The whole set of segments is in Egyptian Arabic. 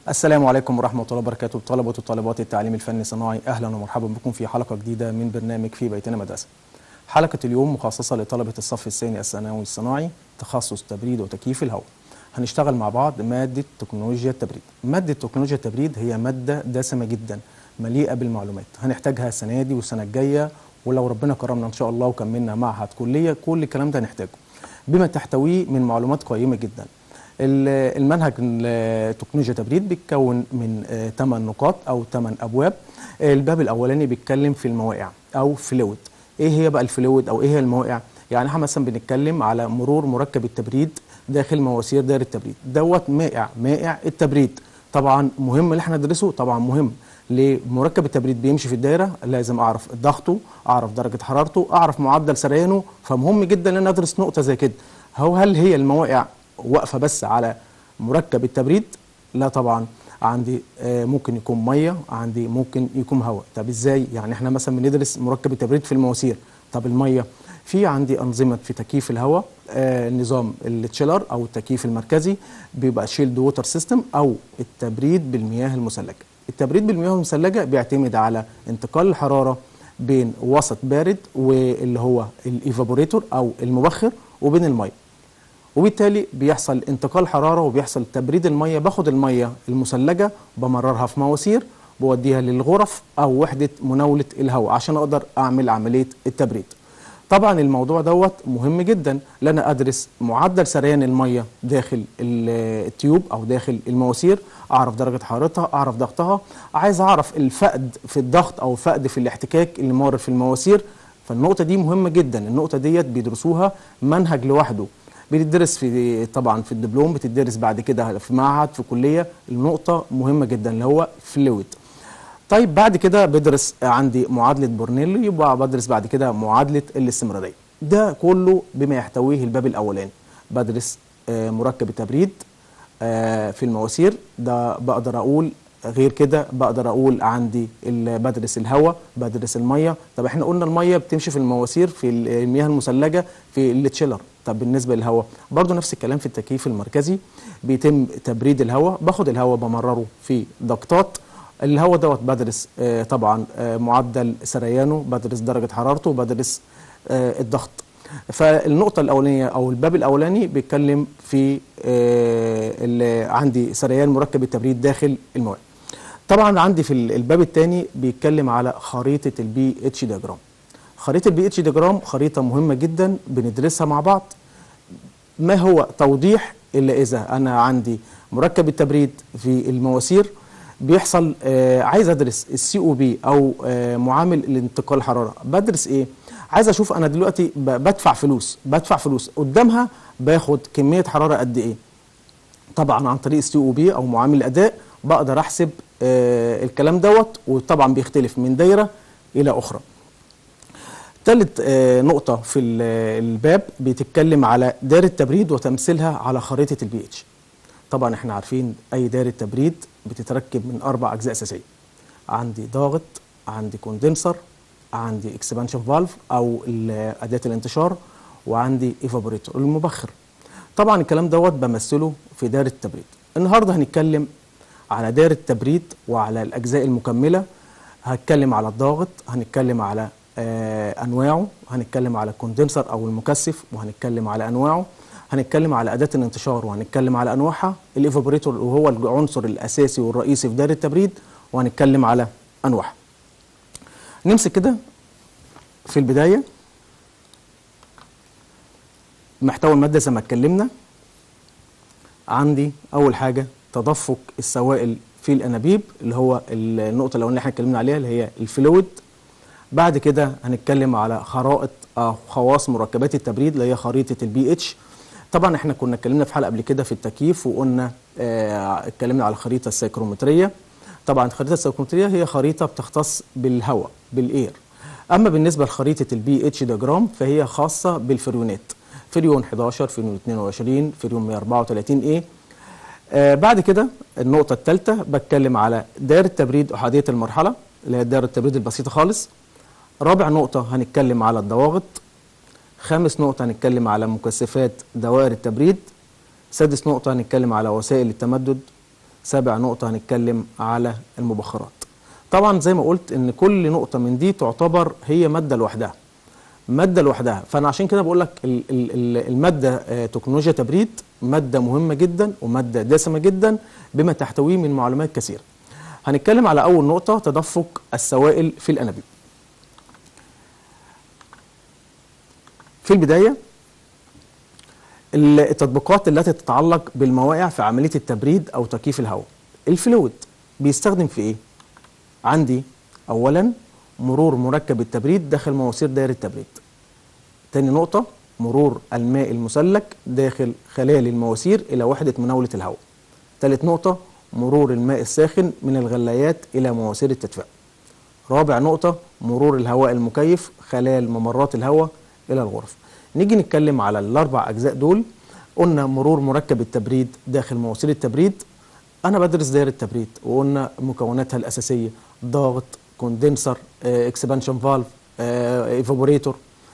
السلام عليكم ورحمة الله وبركاته طلبة وطالبات التعليم الفني الصناعي أهلا ومرحبا بكم في حلقة جديدة من برنامج في بيتنا مدرسة حلقة اليوم مخصصة لطلبة الصف الثاني الثانوي الصناعي تخصص تبريد وتكييف الهواء هنشتغل مع بعض مادة تكنولوجيا التبريد مادة تكنولوجيا التبريد هي مادة دسمة جدا مليئة بالمعلومات هنحتاجها السنة دي والسنة الجاية ولو ربنا كرمنا إن شاء الله وكملنا معهد كلية كل الكلام ده هنحتاجه بما تحتويه من معلومات قيمة جدا المنهج تكنولوجيا تبريد بيتكون من 8 نقاط او 8 ابواب الباب الاولاني بيتكلم في المواقع او فلويد ايه هي بقى الفلويد او ايه هي المواقع يعني احنا مثلا بنتكلم على مرور مركب التبريد داخل مواسير دائره التبريد دوت مائع مائع التبريد طبعا مهم اللي احنا ندرسه طبعا مهم لمركب التبريد بيمشي في الدايره لازم اعرف ضغطه اعرف درجه حرارته اعرف معدل سريانه فمهم جدا ان انا ادرس نقطه زي كده هو هل هي المواقع واقفه بس على مركب التبريد لا طبعا عندي ممكن يكون ميه عندي ممكن يكون هواء طب ازاي يعني احنا مثلا بندرس مركب التبريد في المواسير طب الميه في عندي انظمه في تكييف الهواء آه نظام التشيلر او التكييف المركزي بيبقى شيلد ووتر سيستم او التبريد بالمياه المثلجه التبريد بالمياه المثلجه بيعتمد على انتقال الحراره بين وسط بارد واللي هو الايفابوريتور او المبخر وبين الميه وبالتالي بيحصل انتقال حراره وبيحصل تبريد الميه باخد الميه المثلجه بمررها في مواسير بوديها للغرف او وحده مناوله الهواء عشان اقدر اعمل عمليه التبريد طبعا الموضوع دوت مهم جدا لان ادرس معدل سريان الميه داخل التيوب او داخل المواسير اعرف درجه حرارتها اعرف ضغطها عايز اعرف الفقد في الضغط او فقد في الاحتكاك اللي مار في المواسير فالنقطه دي مهمه جدا النقطه ديت بيدرسوها منهج لوحده بتدرس في طبعا في الدبلوم بتدرس بعد كده في معهد في كليه النقطه مهمه جدا اللي هو فلويد طيب بعد كده بدرس عندي معادله بورنيلو يبقى بدرس بعد كده معادله الاستمراريه ده كله بما يحتويه الباب الاولاني بدرس مركب التبريد في المواسير ده بقدر اقول غير كده بقدر اقول عندي بدرس الهواء بدرس الميه طب احنا قلنا الميه بتمشي في المواسير في المياه المثلجه في التشيلر طب بالنسبه للهواء برضو نفس الكلام في التكييف المركزي بيتم تبريد الهواء باخد الهواء بمرره في ضغطات الهواء دوت بدرس آه طبعا آه معدل سريانه بدرس درجه حرارته بدرس آه الضغط فالنقطه الاولانيه او الباب الاولاني بيتكلم في اللي عندي سريان مركب التبريد داخل المواد طبعا عندي في الباب الثاني بيتكلم على خريطه البي اتش دياجرام خريطه البي اتش دياجرام خريطه مهمه جدا بندرسها مع بعض ما هو توضيح الا اذا انا عندي مركب التبريد في المواسير بيحصل آه عايز ادرس السي او بي او آه معامل الانتقال الحراره بدرس ايه عايز اشوف انا دلوقتي بدفع فلوس بدفع فلوس قدامها باخد كميه حراره قد ايه طبعا عن طريق السي او بي او معامل الاداء بقدر احسب آه الكلام دوت وطبعا بيختلف من دايره الى اخرى ثالث نقطة في الباب بتتكلم على دائرة تبريد وتمثيلها على خريطة البي اتش. طبعا احنا عارفين أي دائرة تبريد بتتركب من أربع أجزاء أساسية. عندي ضاغط، عندي كوندنسر، عندي اكسبانشن فالف أو أداة الانتشار، وعندي ايفابوريتور المبخر. طبعا الكلام دوت بمثله في دائرة التبريد. النهارده هنتكلم على دائرة التبريد وعلى الأجزاء المكملة. هتكلم على الضاغط، هنتكلم على آه انواعه هنتكلم على الكوندنسر او المكثف وهنتكلم على انواعه هنتكلم على اداه الانتشار وهنتكلم على انواعها الايفابوريتور وهو العنصر الاساسي والرئيسي في دائره التبريد وهنتكلم على انواعها نمسك كده في البدايه محتوى الماده زي ما اتكلمنا عندي اول حاجه تدفق السوائل في الانابيب اللي هو النقطه الاولانيه اللي احنا اتكلمنا عليها اللي هي الفلويد بعد كده هنتكلم على خرائط أو خواص مركبات التبريد اللي هي خريطه البي اتش طبعا احنا كنا اتكلمنا في حلقه قبل كده في التكييف وقلنا اه اتكلمنا على الخريطه السيكرومتريه طبعا الخريطه السيكرومتريه هي خريطه بتختص بالهواء بالاير اما بالنسبه لخريطه البي اتش دياجرام فهي خاصه بالفريونات فريون 11 فريون 22 فريون 134 ايه آه بعد كده النقطه الثالثه بتكلم على دائره تبريد احاديه المرحله اللي هي دائره التبريد البسيطه خالص رابع نقطة هنتكلم على الضواغط خامس نقطة هنتكلم على مكثفات دوائر التبريد سادس نقطة هنتكلم على وسائل التمدد سابع نقطة هنتكلم على المبخرات طبعا زي ما قلت ان كل نقطة من دي تعتبر هي مادة لوحدها مادة لوحدها فانا عشان كده بقول لك ال- ال- ال- المادة آه، تكنولوجيا تبريد مادة مهمة جدا ومادة دسمة جدا بما تحتويه من معلومات كثيرة هنتكلم على اول نقطة تدفق السوائل في الانابيب في البداية التطبيقات التي تتعلق بالمواقع في عملية التبريد أو تكييف الهواء الفلويد بيستخدم في إيه؟ عندي أولا مرور مركب التبريد داخل مواسير دائرة التبريد تاني نقطة مرور الماء المسلك داخل خلال المواسير إلى وحدة مناولة الهواء تالت نقطة مرور الماء الساخن من الغلايات إلى مواسير التدفئة رابع نقطة مرور الهواء المكيف خلال ممرات الهواء إلى الغرف نيجي نتكلم على الأربع أجزاء دول قلنا مرور مركب التبريد داخل مواسير التبريد أنا بدرس دائرة التبريد وقلنا مكوناتها الأساسية ضغط كوندنسر اكسبانشن فالف ايفابوريتور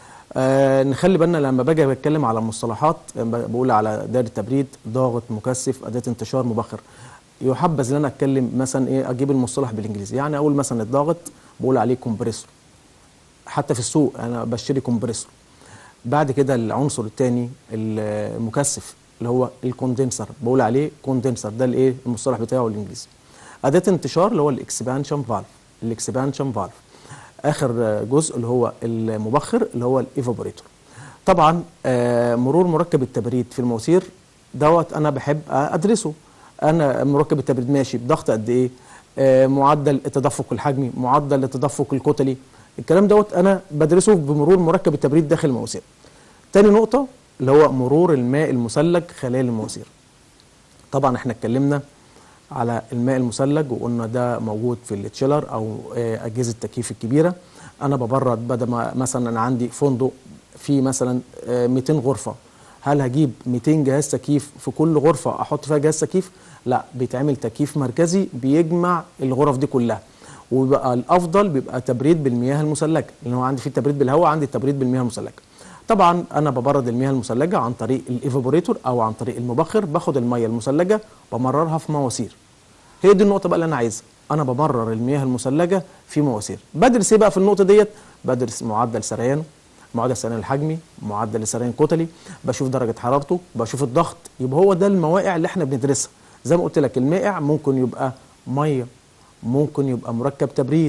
آه نخلي بالنا لما باجي بتكلم على المصطلحات لما بقول على دائره تبريد ضاغط مكثف اداه انتشار مبخر يحبذ ان انا اتكلم مثلا ايه اجيب المصطلح بالانجليزي يعني اقول مثلا الضاغط بقول عليه كومبريسور حتى في السوق انا بشتري كومبريسور بعد كده العنصر الثاني المكثف اللي هو الكوندنسر بقول عليه كوندنسر ده الايه المصطلح بتاعه الانجليزي اداه انتشار اللي هو الاكسبانشن فالف الاكسبانشن فالف اخر جزء اللي هو المبخر اللي هو الايفابوريتور طبعا آه، مرور مركب التبريد في المواسير دوت انا بحب ادرسه انا مركب التبريد ماشي بضغط قد ايه آه، معدل التدفق الحجمي معدل التدفق الكتلي الكلام دوت انا بدرسه بمرور مركب التبريد داخل المواسير تاني نقطه اللي هو مرور الماء المثلج خلال المواسير طبعا احنا اتكلمنا على الماء المثلج وقلنا ده موجود في التشيلر او آه، اجهزه التكييف الكبيره انا ببرد بدل ما مثلا انا عندي فندق فيه مثلا آه، 200 غرفه هل هجيب 200 جهاز تكييف في كل غرفه احط فيها جهاز تكييف لا بيتعمل تكييف مركزي بيجمع الغرف دي كلها وبيبقى الافضل بيبقى تبريد بالمياه المثلجه لان هو عندي في تبريد بالهواء عندي التبريد بالمياه المثلجه طبعا انا ببرد المياه المثلجه عن طريق الايفابوريتور او عن طريق المبخر باخد المياه المثلجه بمررها في مواسير هي دي النقطه بقى اللي انا عايزها انا بمرر المياه المثلجه في مواسير بدرس ايه بقى في النقطه ديت بدرس معدل سريانه معدل سريان الحجمي معدل السريان الكتلي بشوف درجه حرارته بشوف الضغط يبقى هو ده المواقع اللي احنا بندرسها زي ما قلت لك المائع ممكن يبقى ميه ممكن يبقى مركب تبريد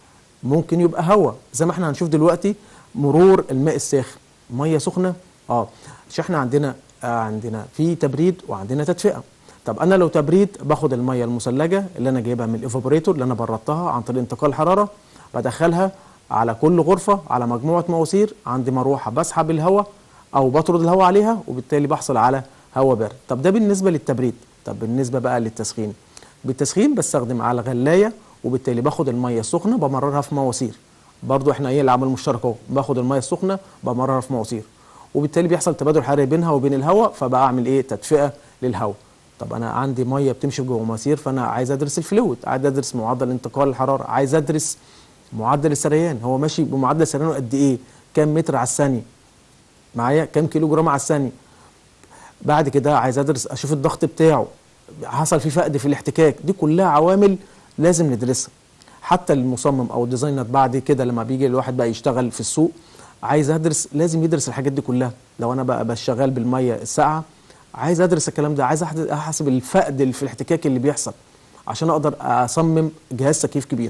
ممكن يبقى هواء زي ما احنا هنشوف دلوقتي مرور الماء الساخن ميه سخنه اه مش احنا عندنا آه عندنا في تبريد وعندنا تدفئه طب انا لو تبريد باخد الميه المثلجه اللي انا جايبها من الايفابوريتور اللي انا بردتها عن طريق انتقال الحراره بدخلها على كل غرفه على مجموعه مواسير عندي مروحه بسحب الهواء او بطرد الهواء عليها وبالتالي بحصل على هواء بارد طب ده بالنسبه للتبريد طب بالنسبه بقى للتسخين بالتسخين بستخدم على غلايه وبالتالي باخد الميه السخنه بمررها في مواسير برضو احنا ايه العمل المشترك اهو باخد الميه السخنه بمررها في مواسير وبالتالي بيحصل تبادل حراري بينها وبين الهواء فبعمل ايه تدفئه للهواء طب انا عندي ميه بتمشي جوه مواسير فانا عايز ادرس الفلويد عايز ادرس معدل انتقال الحراره عايز ادرس معدل السريان هو ماشي بمعدل سريانه قد ايه كام متر على الثانيه معايا كام كيلو جرام على الثانيه بعد كده عايز ادرس اشوف الضغط بتاعه حصل فيه فقد في الاحتكاك دي كلها عوامل لازم ندرسها حتى المصمم او الديزاينر بعد كده لما بيجي الواحد بقى يشتغل في السوق عايز ادرس لازم يدرس الحاجات دي كلها لو انا بقى بشتغل بالميه الساقعه عايز ادرس الكلام ده عايز أحد- احسب الفقد اللي في الاحتكاك اللي بيحصل عشان اقدر اصمم جهاز تكييف كبير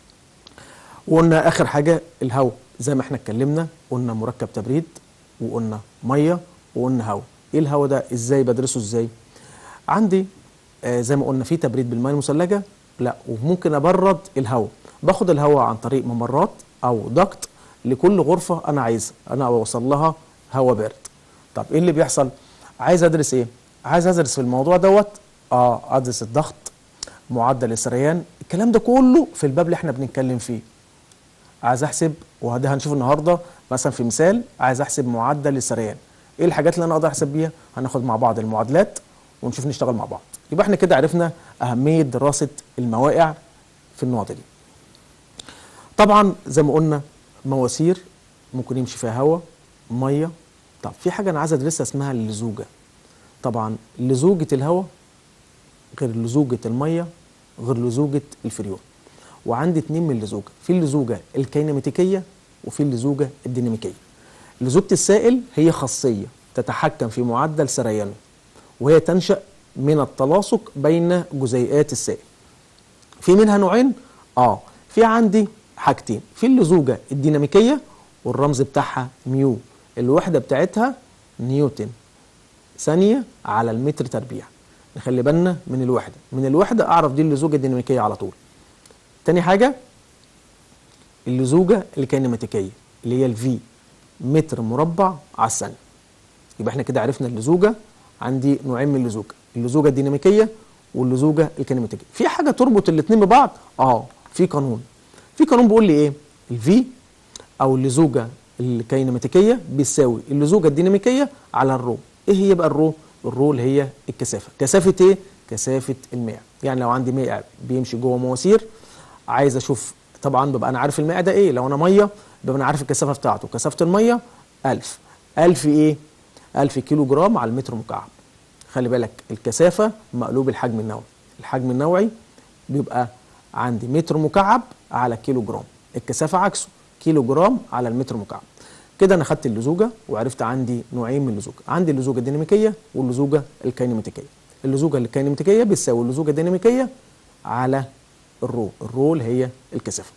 وقلنا اخر حاجه الهواء زي ما احنا اتكلمنا قلنا مركب تبريد وقلنا ميه وقلنا هواء ايه الهواء ده ازاي بدرسه ازاي عندي آه زي ما قلنا في تبريد بالميه المثلجه لا وممكن ابرد الهواء باخد الهواء عن طريق ممرات او ضغط لكل غرفه انا عايزها انا اوصل لها هواء بارد طب ايه اللي بيحصل عايز ادرس ايه عايز ادرس في الموضوع دوت اه ادرس الضغط معدل السريان الكلام ده كله في الباب اللي احنا بنتكلم فيه عايز احسب وده هنشوف النهارده مثلا في مثال عايز احسب معدل السريان ايه الحاجات اللي انا اقدر احسب بيها هناخد مع بعض المعادلات ونشوف نشتغل مع بعض يبقى احنا كده عرفنا اهميه دراسه المواقع في النقطه دي طبعا زي ما قلنا مواسير ممكن يمشي فيها هواء ميه طب في حاجه انا عايز ادرسها اسمها اللزوجه طبعا لزوجه الهواء غير لزوجه الميه غير لزوجه الفريون وعندي اتنين من اللزوجه في اللزوجه الكينيماتيكيه وفي اللزوجه الديناميكيه لزوجه السائل هي خاصيه تتحكم في معدل سريانه وهي تنشا من التلاصق بين جزيئات السائل في منها نوعين اه في عندي حاجتين في اللزوجه الديناميكيه والرمز بتاعها ميو الوحده بتاعتها نيوتن ثانيه على المتر تربيع نخلي بالنا من الوحده من الوحده اعرف دي اللزوجه الديناميكيه على طول تاني حاجه اللزوجه الكينيماتيكيه اللي هي الفي متر مربع على الثانيه يبقى احنا كده عرفنا اللزوجه عندي نوعين من اللزوجه اللزوجه الديناميكيه واللزوجه الكينيماتيكيه في حاجه تربط الاثنين ببعض اه في قانون في قانون بيقول لي ايه الفي او اللزوجه الكينيماتيكيه بيساوي اللزوجه الديناميكيه على الرو ايه هي بقى الرو الرو اللي هي الكثافه كثافه ايه كثافه الماء يعني لو عندي ماء بيمشي جوه مواسير عايز اشوف طبعا ببقى انا عارف الماء ده ايه لو انا ميه ببقى انا عارف الكثافه بتاعته كثافه الميه 1000 1000 ايه 1000 كيلو جرام على المتر مكعب خلي بالك الكثافه مقلوب الحجم النوعي الحجم النوعي بيبقى عندي متر مكعب على كيلو جرام الكثافه عكسه كيلو جرام على المتر مكعب كده انا خدت اللزوجه وعرفت عندي نوعين من اللزوجه عندي اللزوجه الديناميكيه واللزوجه الكينيماتيكيه اللزوجه الكينيماتيكيه بتساوي اللزوجه الديناميكيه على الرو الرو اللي هي الكثافه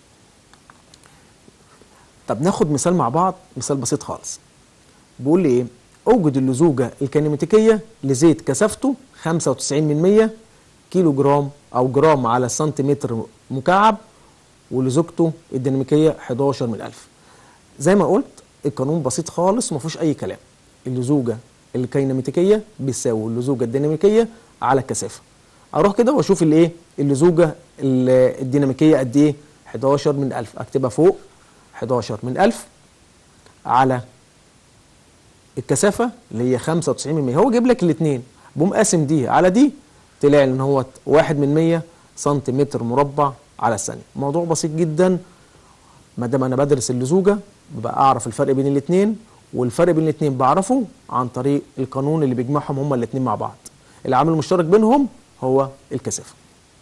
طب ناخد مثال مع بعض مثال بسيط خالص بيقول لي ايه اوجد اللزوجه الكينيماتيكيه لزيت كثافته 95 من 100 كيلو جرام او جرام على سنتيمتر مكعب ولزوجته الديناميكيه 11 من 1000 زي ما قلت القانون بسيط خالص وما فيهوش اي كلام اللزوجه الكينيماتيكيه بيساوي اللزوجه الديناميكيه على الكثافه اروح كده واشوف الايه اللزوجه الديناميكيه قد ايه 11 من 1000 اكتبها فوق 11 من 1000 على الكثافه اللي هي 95 من 100 هو جايب لك الاثنين بقوم قاسم دي على دي تلاقي ان هو 1 من 100 سنتيمتر مربع على الثانيه موضوع بسيط جدا ما دام انا بدرس اللزوجه ببقى اعرف الفرق بين الاثنين والفرق بين الاثنين بعرفه عن طريق القانون اللي بيجمعهم هما الاثنين مع بعض العامل المشترك بينهم هو الكثافه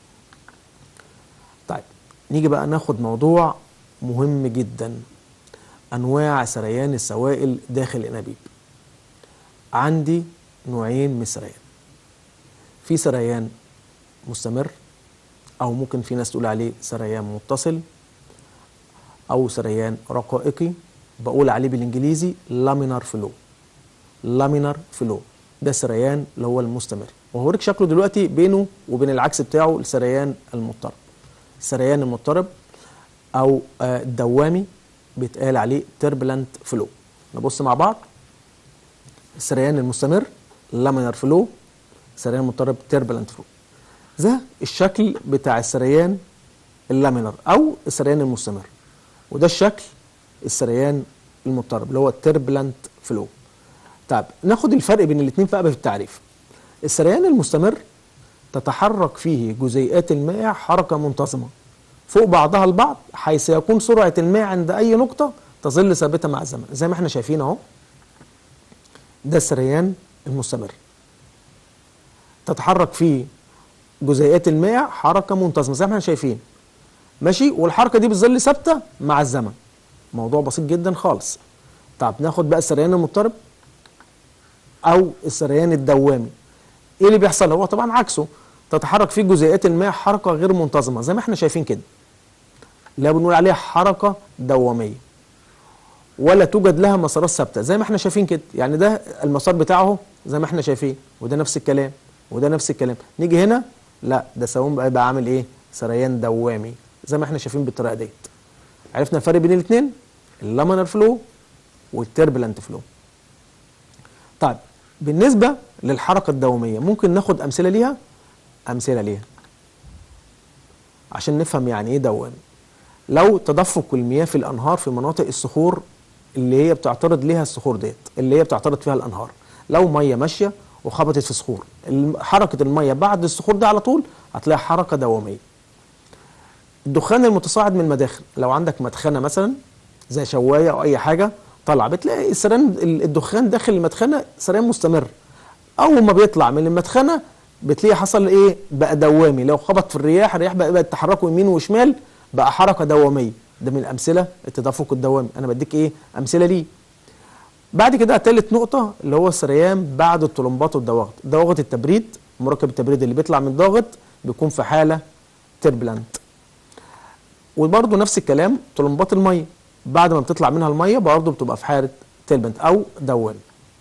طيب نيجي بقى ناخد موضوع مهم جدا انواع سريان السوائل داخل الانابيب عندي نوعين من السريان في سريان مستمر او ممكن في ناس تقول عليه سريان متصل او سريان رقائقي بقول عليه بالانجليزي لامينار فلو لامينار فلو ده السريان اللي هو المستمر وهوريك شكله دلوقتي بينه وبين العكس بتاعه السريان المضطرب السريان المضطرب او الدوامي بيتقال عليه تربلنت فلو نبص مع بعض السريان المستمر لامينار فلو سريان مضطرب تربلنت فلو ده الشكل بتاع السريان اللامينر او السريان المستمر وده الشكل السريان المضطرب اللي هو التربلنت فلو طيب ناخد الفرق بين الاثنين بقى في التعريف السريان المستمر تتحرك فيه جزيئات الماء حركه منتظمه فوق بعضها البعض حيث يكون سرعه الماء عند اي نقطه تظل ثابته مع الزمن زي ما احنا شايفين اهو ده السريان المستمر تتحرك فيه جزيئات الماء حركه منتظمه زي ما احنا شايفين ماشي والحركه دي بتظل ثابته مع الزمن موضوع بسيط جدا خالص طب ناخد بقى السريان المضطرب او السريان الدوامي ايه اللي بيحصل هو طبعا عكسه تتحرك فيه جزيئات الماء حركه غير منتظمه زي ما احنا شايفين كده لا بنقول عليها حركه دواميه ولا توجد لها مسارات ثابته زي ما احنا شايفين كده يعني ده المسار بتاعه زي ما احنا شايفين وده نفس الكلام وده نفس الكلام نيجي هنا لا ده سواء بقى, بقى عامل ايه سريان دوامي زي ما احنا شايفين بالطريقه ديت عرفنا الفرق بين الاثنين اللامينر فلو والتربلنت فلو طيب بالنسبه للحركه الدواميه ممكن ناخد امثله ليها امثله ليها عشان نفهم يعني ايه دوامي لو تدفق المياه في الانهار في مناطق الصخور اللي هي بتعترض ليها الصخور ديت اللي هي بتعترض فيها الانهار لو ميه ماشيه وخبطت في صخور حركه الميه بعد الصخور دي على طول هتلاقي حركه دواميه الدخان المتصاعد من المداخل لو عندك مدخنه مثلا زي شوايه او اي حاجه طالعه بتلاقي سريان الدخان داخل المدخنه سريان مستمر اول ما بيطلع من المدخنه بتلاقي حصل ايه بقى دوامي لو خبط في الرياح الرياح بقى بقى تحركه يمين وشمال بقى حركه دواميه ده من الامثله التدفق الدوامي انا بديك ايه امثله ليه بعد كده تالت نقطة اللي هو السريان بعد الطلمبات والضواغط ضواغط التبريد مركب التبريد اللي بيطلع من الضاغط بيكون في حالة تربلنت وبرضه نفس الكلام طلمبات المية بعد ما بتطلع منها المية برضه بتبقى في حالة تربلنت أو دوامي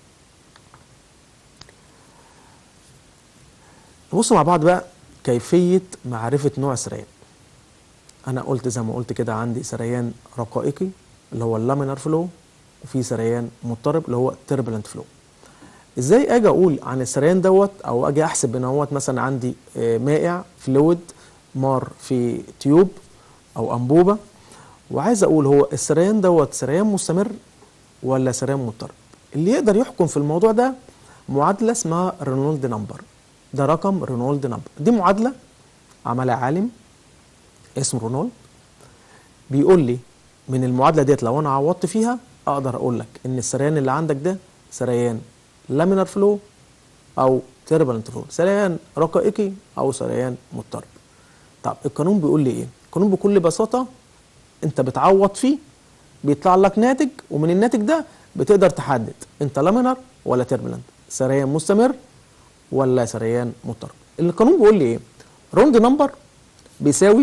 نبص مع بعض بقى كيفية معرفة نوع السريان أنا قلت زي ما قلت كده عندي سريان رقائقي اللي هو اللامينار فلو وفي سريان مضطرب اللي هو تربلنت فلو ازاي اجي اقول عن السريان دوت او اجي احسب ان هوت مثلا عندي آه، مائع فلويد مار في تيوب او انبوبه وعايز اقول هو السريان دوت سريان مستمر ولا سريان مضطرب اللي يقدر يحكم في الموضوع ده معادله اسمها رينولد نمبر ده رقم رينولد نمبر دي معادله عملها عالم اسمه رونولد بيقول لي من المعادله ديت لو انا عوضت فيها اقدر اقول لك ان السريان اللي عندك ده سريان لامينار فلو او تيربلنت فلو سريان رقائقي او سريان مضطرب طب القانون بيقول لي ايه القانون بكل بساطه انت بتعوض فيه بيطلع لك ناتج ومن الناتج ده بتقدر تحدد انت لامينار ولا تيربلنت سريان مستمر ولا سريان مضطرب القانون بيقول لي ايه روند نمبر بيساوي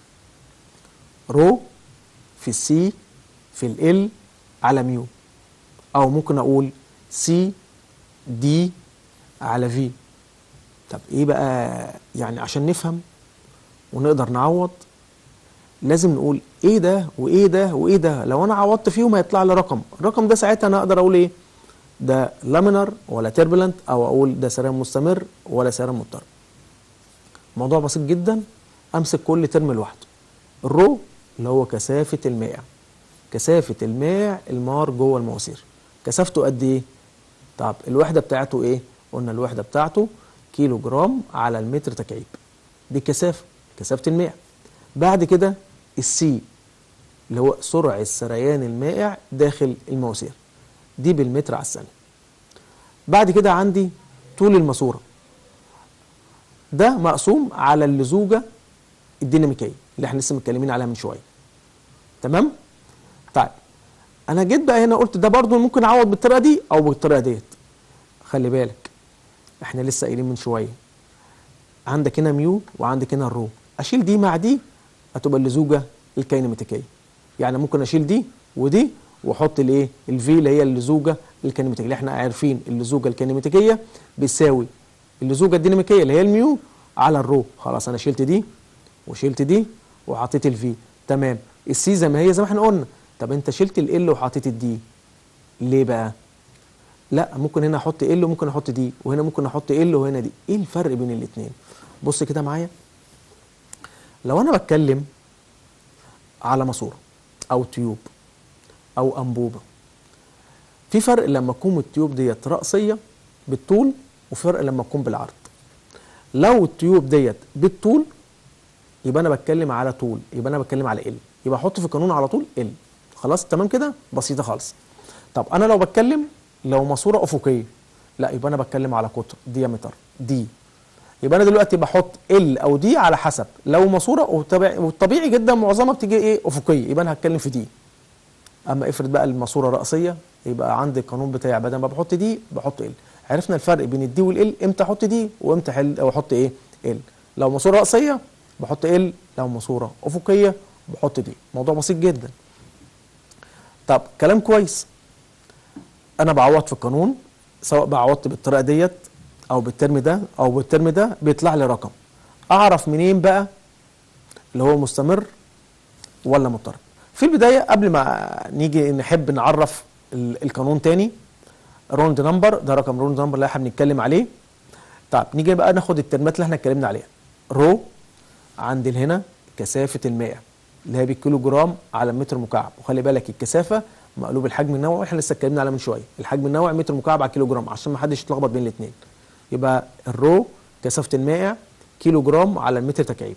رو في السي في ال على ميو او ممكن اقول سي دي على في طب ايه بقى يعني عشان نفهم ونقدر نعوض لازم نقول ايه ده وايه ده وايه ده لو انا عوضت فيهم هيطلع لي رقم الرقم ده ساعتها انا اقدر اقول ايه ده لامينر ولا تيربلنت او اقول ده سريان مستمر ولا سريان مضطرب موضوع بسيط جدا امسك كل ترم لوحده الرو اللي هو كثافه المائع كثافه الماء المار جوه المواسير كثافته قد ايه طب الوحده بتاعته ايه قلنا الوحده بتاعته كيلو جرام على المتر تكعيب دي كثافه كثافه الماء بعد كده السي اللي هو سرعه سريان المائع داخل المواسير دي بالمتر على الثانيه بعد كده عندي طول الماسوره ده مقسوم على اللزوجه الديناميكيه اللي احنا لسه متكلمين عليها من شويه تمام طيب انا جيت بقى هنا قلت ده برضو ممكن اعوض بالطريقه دي او بالطريقه ديت خلي بالك احنا لسه قايلين من شويه عندك هنا ميو وعندك هنا الرو اشيل دي مع دي هتبقى اللزوجه الكينيماتيكيه يعني ممكن اشيل دي ودي واحط الايه الفي اللي هي اللزوجه الكينيماتيكيه اللي احنا عارفين اللزوجه الكينيماتيكيه بتساوي اللزوجه الديناميكيه اللي هي الميو على الرو خلاص انا شلت دي وشلت دي وحطيت الفي تمام السي زي ما هي زي ما احنا قلنا طب انت شلت ال وحطيت الدي ليه بقى لا ممكن هنا احط ال وممكن احط دي وهنا ممكن احط ال وهنا دي ايه الفرق بين الاثنين بص كده معايا لو انا بتكلم على ماسوره او تيوب او انبوبه في فرق لما تكون التيوب ديت رأسيه بالطول وفرق لما تكون بالعرض لو التيوب ديت بالطول يبقى انا بتكلم على طول يبقى انا بتكلم على ال يبقى احط في القانون على طول ال خلاص تمام كده بسيطه خالص طب انا لو بتكلم لو ماسوره افقيه لا يبقى انا بتكلم على قطر ديامتر دي يبقى انا دلوقتي بحط ال او دي على حسب لو ماسوره وطبيعي, والطبيعي جدا معظمها بتيجي ايه افقيه يبقى انا هتكلم في دي اما افرض بقى الماسوره راسيه يبقى عندي القانون بتاعي بدل ما بحط دي بحط ال عرفنا الفرق بين الدي والال امتى احط دي وامتى حل او احط ايه ال لو ماسوره راسيه بحط ال لو ماسوره افقيه بحط دي موضوع بسيط جدا طب كلام كويس انا بعوض في القانون سواء بعوضت بالطريقه ديت او بالترم ده او بالترم ده بيطلع لي رقم اعرف منين بقى اللي هو مستمر ولا مضطرب في البدايه قبل ما نيجي نحب نعرف ال- القانون تاني روند نمبر ده رقم روند نمبر اللي احنا بنتكلم عليه طيب نيجي بقى ناخد الترمات اللي احنا اتكلمنا عليها رو عندي هنا كثافه المائع اللي هي بالكيلو جرام على المتر مكعب وخلي بالك الكثافه مقلوب الحجم النوعي احنا لسه اتكلمنا عليه من شويه الحجم النوعي متر مكعب على كيلو جرام عشان ما حدش يتلخبط بين الاثنين يبقى الرو كثافه المائع كيلو جرام على المتر تكعيب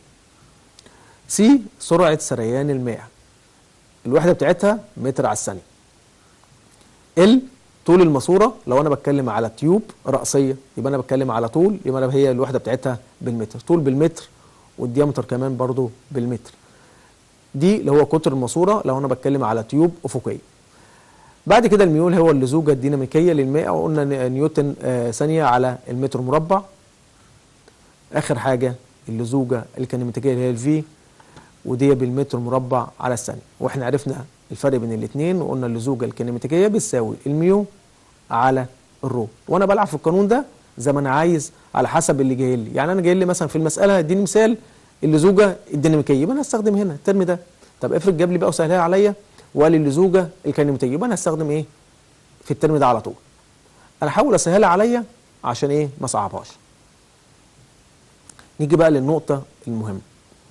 سي سرعه سريان المائع الوحده بتاعتها متر على الثانيه ال طول الماسوره لو انا بتكلم على تيوب رأسيه يبقى انا بتكلم على طول يبقى أنا هي الوحده بتاعتها بالمتر طول بالمتر والديامتر كمان برضو بالمتر دي اللي هو قطر الماسوره لو انا بتكلم على تيوب افقيه بعد كده الميول هو اللزوجه الديناميكيه للماء وقلنا ن- نيوتن آه، ثانيه على المتر مربع اخر حاجه اللزوجه الكينيماتيكيه اللي هي الفي ودي بالمتر مربع على الثانيه واحنا عرفنا الفرق بين الاثنين وقلنا اللزوجه الكينيماتيكيه بتساوي الميو على الرو وانا بلعب في القانون ده زي ما انا عايز على حسب اللي جاي لي يعني انا جاي لي مثلا في المساله اديني مثال اللزوجه الديناميكيه يبقى انا هستخدم هنا الترم ده طب افرض جاب لي بقى وسهلها عليا وقال لي اللزوجه الكينيماتيكيه يبقى انا هستخدم ايه في الترم ده على طول انا احاول اسهلها عليا عشان ايه ما صعبهاش نيجي بقى للنقطه المهمه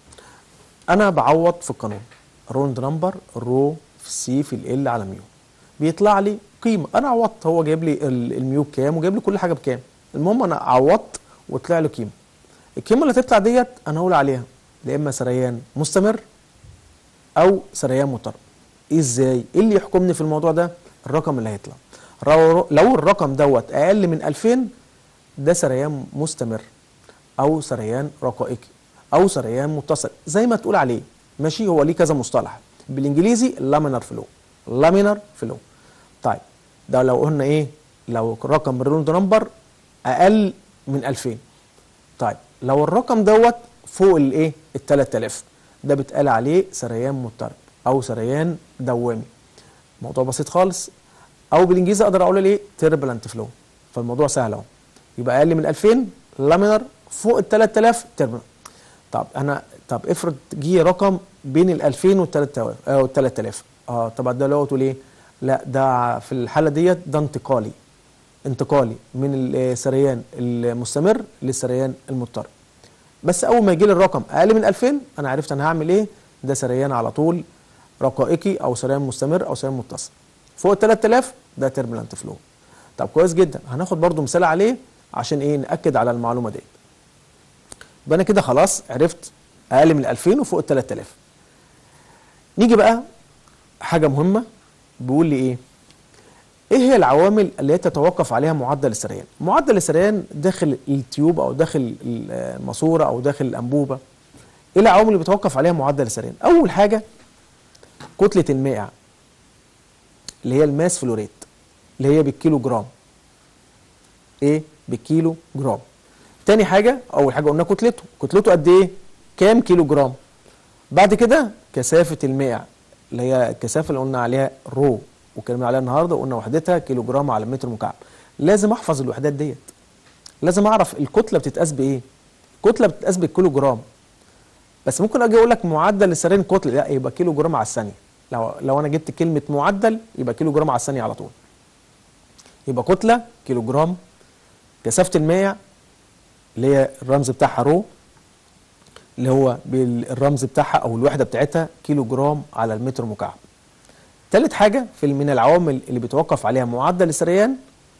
انا بعوض في القانون روند نمبر رو في سي في ال على ميو بيطلع لي قيمه انا عوضت هو جايب لي ال- الميو بكام وجايب لي كل حاجه بكام المهم انا عوضت وطلع لي قيمه القيمه اللي تطلع ديت انا هقول عليها يا اما سريان مستمر او سريان مضطرب إيه ازاي ايه اللي يحكمني في الموضوع ده الرقم اللي هيطلع لو لو الرقم دوت اقل من 2000 ده سريان مستمر او سريان رقائقي او سريان متصل زي ما تقول عليه ماشي هو ليه كذا مصطلح بالانجليزي لامينار فلو لامينار فلو طيب ده لو قلنا ايه لو رقم الروند نمبر اقل من 2000 طيب لو الرقم دوت فوق الايه ال 3000 ده بيتقال عليه سريان مضطرب او سريان دوامي موضوع بسيط خالص او بالانجليزي اقدر اقول ايه تيربلنت فلو فالموضوع سهل اهو يبقى اقل من 2000 لامينر فوق ال 3000 تيربلنت طب انا طب افرض جه رقم بين ال 2000 وال 3000 اه وال 3000 اه طب ده اللي هو تقول ايه لا ده في الحاله ديت ده انتقالي انتقالي من السريان المستمر للسريان المضطرب بس اول ما يجي لي الرقم اقل من 2000 انا عرفت انا هعمل ايه ده سريان على طول رقائقي او سريان مستمر او سريان متصل فوق ال 3000 ده تيربلنت فلو طب كويس جدا هناخد برضو مثال عليه عشان ايه ناكد على المعلومه ديت يبقى انا كده خلاص عرفت اقل من 2000 وفوق ال 3000 نيجي بقى حاجه مهمه بيقول لي ايه ايه هي العوامل اللي هي تتوقف عليها معدل السريان معدل السريان داخل التيوب او داخل الماسوره او داخل الانبوبه ايه العوامل اللي بيتوقف عليها معدل السريان اول حاجه كتله المائع اللي هي الماس فلوريت اللي هي بالكيلو جرام ايه بالكيلو جرام تاني حاجه اول حاجه قلنا كتلته كتلته قد ايه كام كيلو جرام بعد كده كثافه المائع اللي هي الكثافه اللي قلنا عليها رو واتكلمنا عليها النهارده وقلنا وحدتها كيلو جرام على متر مكعب لازم احفظ الوحدات ديت لازم اعرف الكتله بتتقاس بايه الكتله بتتقاس بالكيلو جرام بس ممكن اجي اقول لك معدل السريان كتله لا يبقى كيلو جرام على الثانيه لو لو انا جبت كلمه معدل يبقى كيلو جرام على الثانيه على طول يبقى كتله كيلو جرام كثافه المائع اللي هي الرمز بتاعها رو اللي هو بالرمز بتاعها او الوحده بتاعتها كيلو جرام على المتر مكعب ثالث حاجه في من العوامل اللي بيتوقف عليها معدل السريان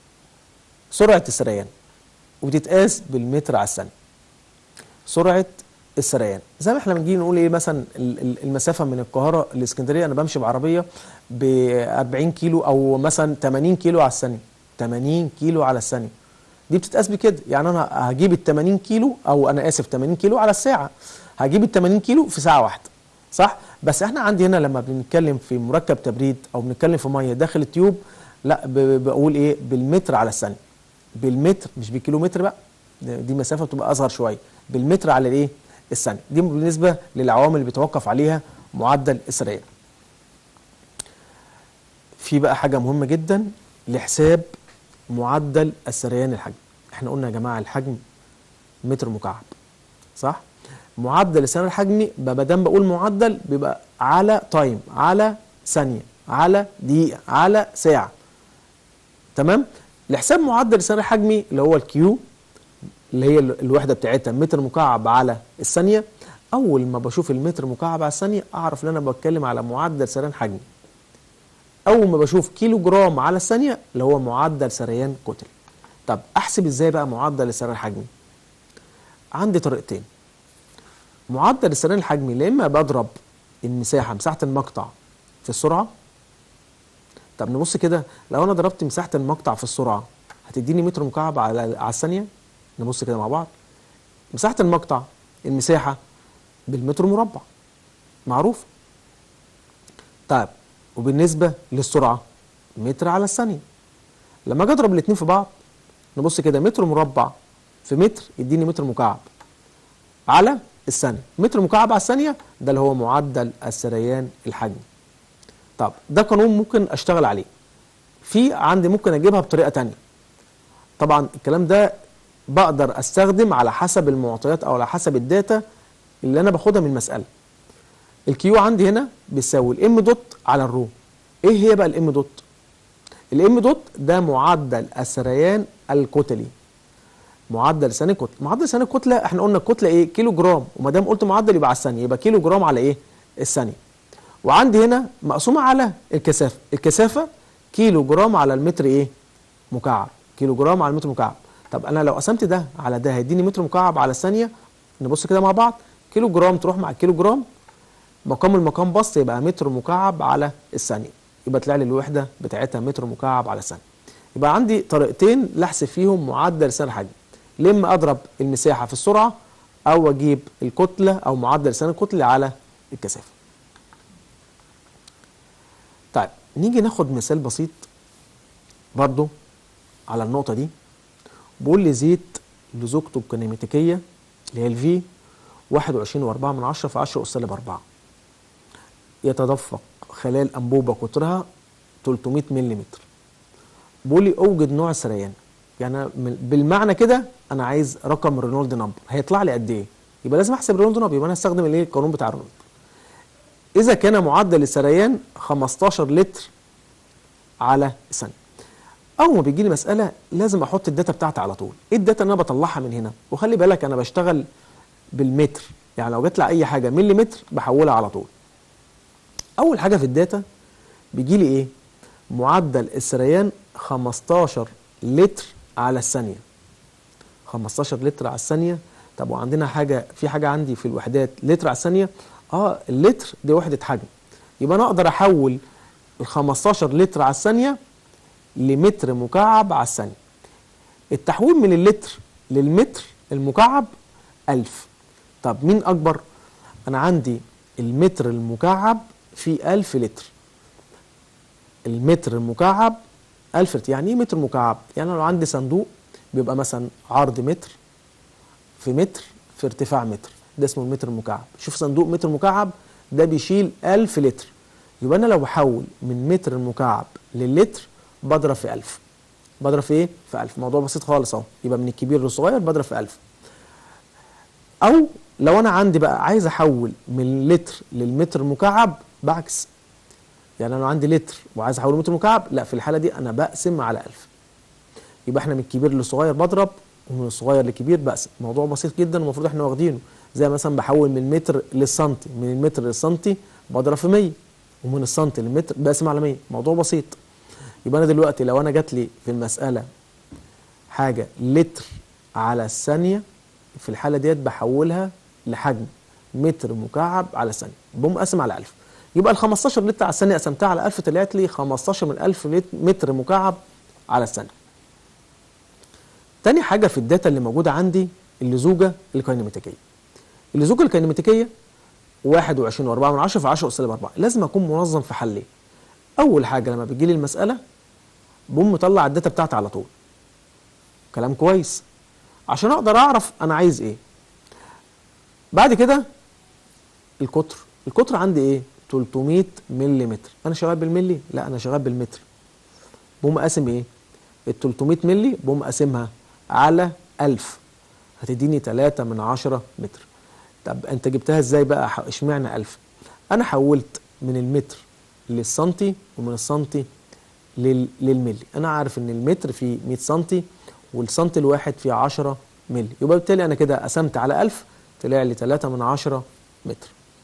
سرعه السريان وبتتقاس بالمتر على الثانيه سرعه السريان زي ما احنا بنجي نقول ايه مثلا المسافه من القاهره لاسكندريه انا بمشي بعربيه ب 40 كيلو او مثلا 80 كيلو على الثانيه 80 كيلو على الثانيه دي بتتقاس بكده يعني انا هجيب ال 80 كيلو او انا اسف 80 كيلو على الساعه هجيب ال 80 كيلو في ساعه واحده صح بس احنا عندي هنا لما بنتكلم في مركب تبريد او بنتكلم في ميه داخل التيوب لا بقول ايه بالمتر على الثانيه بالمتر مش بالكيلومتر بقى دي مسافه بتبقى اصغر شويه بالمتر على الايه الثانيه دي بالنسبه للعوامل اللي بيتوقف عليها معدل السريان في بقى حاجه مهمه جدا لحساب معدل السريان الحجم احنا قلنا يا جماعه الحجم متر مكعب صح معدل السريان الحجمي ما دام بقول معدل بيبقى على تايم على ثانيه على دقيقه على ساعه تمام لحساب معدل السريان الحجمي اللي هو الكيو اللي هي الوحده بتاعتها متر مكعب على الثانيه اول ما بشوف المتر مكعب على الثانيه اعرف ان انا بتكلم على معدل سريان حجمي اول ما بشوف كيلو جرام على الثانيه اللي هو معدل سريان كتل طب احسب ازاي بقى معدل السريان الحجمي عندي طريقتين معدل السريان الحجمي يا اما بضرب المساحه مساحه المقطع في السرعه طب نبص كده لو انا ضربت مساحه المقطع في السرعه هتديني متر مكعب على على الثانيه نبص كده مع بعض مساحه المقطع المساحه بالمتر مربع معروف طيب وبالنسبه للسرعه متر على الثانيه لما اجي اضرب الاثنين في بعض نبص كده متر مربع في متر يديني متر مكعب على الثانيه متر مكعب على الثانيه ده اللي هو معدل السريان الحجمي طب ده قانون ممكن اشتغل عليه في عندي ممكن اجيبها بطريقه تانية طبعا الكلام ده بقدر استخدم على حسب المعطيات او على حسب الداتا اللي انا باخدها من المساله الكيو عندي هنا بيساوي الام دوت على الرو ايه هي بقى الام دوت الام دوت ده معدل السريان الكتلي معدل ثاني كتله معدل ثاني الكتله احنا قلنا الكتله ايه كيلو جرام وما دام قلت معدل يبقى على الثانيه يبقى كيلو جرام على ايه الثانيه وعندي هنا مقسومه على الكثافه الكثافه كيلو جرام على المتر ايه مكعب كيلو جرام على المتر مكعب طب انا لو قسمت ده على ده هيديني متر مكعب على الثانيه نبص كده مع بعض كيلو جرام تروح مع كيلو جرام مقام المقام بسط يبقى متر مكعب على الثانيه يبقى طلع لي الوحده بتاعتها متر مكعب على الثانيه يبقى عندي طريقتين لاحسب فيهم معدل سعر الحجم لما اضرب المساحه في السرعه او اجيب الكتله او معدل سعر الكتله على الكثافه طيب نيجي ناخد مثال بسيط برضو على النقطه دي بقول لي زيت لزوجته الكينيماتيكيه اللي هي الفي 21 و4 من 10 في 10 اس سالب 4 يتدفق خلال انبوبه قطرها 300 ملم بقول لي اوجد نوع سريان يعني أنا من- بالمعنى كده انا عايز رقم رينولد نمبر هيطلع لي قد ايه يبقى لازم احسب رينولد نمبر يبقى انا هستخدم الايه القانون بتاع رينولد اذا كان معدل السريان 15 لتر على ثانيه اول ما بيجي لي مساله لازم احط الداتا بتاعتي على طول ايه الداتا اللي انا بطلعها من هنا وخلي بالك انا بشتغل بالمتر يعني لو جت لي اي حاجه مليمتر بحولها على طول اول حاجه في الداتا بيجي لي ايه معدل السريان 15 لتر على الثانيه 15 لتر على الثانيه طب وعندنا حاجه في حاجه عندي في الوحدات لتر على الثانيه اه اللتر دي وحده حجم يبقى انا اقدر احول ال 15 لتر على الثانيه لمتر مكعب على الثانيه التحويل من اللتر للمتر المكعب 1000 طب مين اكبر انا عندي المتر المكعب في 1000 لتر المتر المكعب 1000 لتر يعني ايه متر مكعب يعني أنا لو عندي صندوق بيبقى مثلا عرض متر في متر في ارتفاع متر ده اسمه المتر المكعب شوف صندوق متر مكعب ده بيشيل 1000 لتر يبقى انا لو بحول من متر المكعب للتر بضرب في 1000 بضرب في ايه في 1000 موضوع بسيط خالص اهو يبقى من الكبير للصغير بضرب في 1000 او لو انا عندي بقى عايز احول من لتر للمتر مكعب بعكس يعني انا لو عندي لتر وعايز احوله متر مكعب لا في الحاله دي انا بقسم على 1000 يبقى احنا من الكبير للصغير بضرب ومن الصغير للكبير بقسم موضوع بسيط جدا المفروض احنا واخدينه زي مثلا بحول من المتر للسنتي من المتر للسنتي بضرب في 100 ومن السنتي للمتر بقسم على 100 موضوع بسيط يبقى انا دلوقتي لو انا جات لي في المساله حاجه لتر على الثانيه في الحاله ديت بحولها لحجم متر مكعب على الثانيه بقوم قاسم على 1000 يبقى ال 15 لتر على الثانيه قسمتها على 1000 طلعت لي 15 من 1000 لت- متر مكعب على الثانيه تاني حاجه في الداتا اللي موجوده عندي اللزوجه الكينيماتيكيه اللزوجه الكينيماتيكيه 21 و4 من 10 في 10 اس سالب 4 لازم اكون منظم في حلين اول حاجه لما بتجي لي المساله بقوم مطلع الداتا بتاعتي على طول كلام كويس عشان اقدر اعرف انا عايز ايه بعد كده القطر القطر عندي ايه 300 ملم انا شغال بالملي لا انا شغال بالمتر بقوم قاسم ايه ال 300 ملي بقوم قاسمها على 1000 هتديني 3 من 10 متر طب انت جبتها ازاي بقى ح- اشمعنى 1000 انا حولت من المتر للسنتي ومن السنتي لل... للملي انا عارف ان المتر فيه 100 سنتي والسنتي الواحد فيه 10 ملي يبقى بالتالي انا كده قسمت على 1000 طلع لي 3 من 10 متر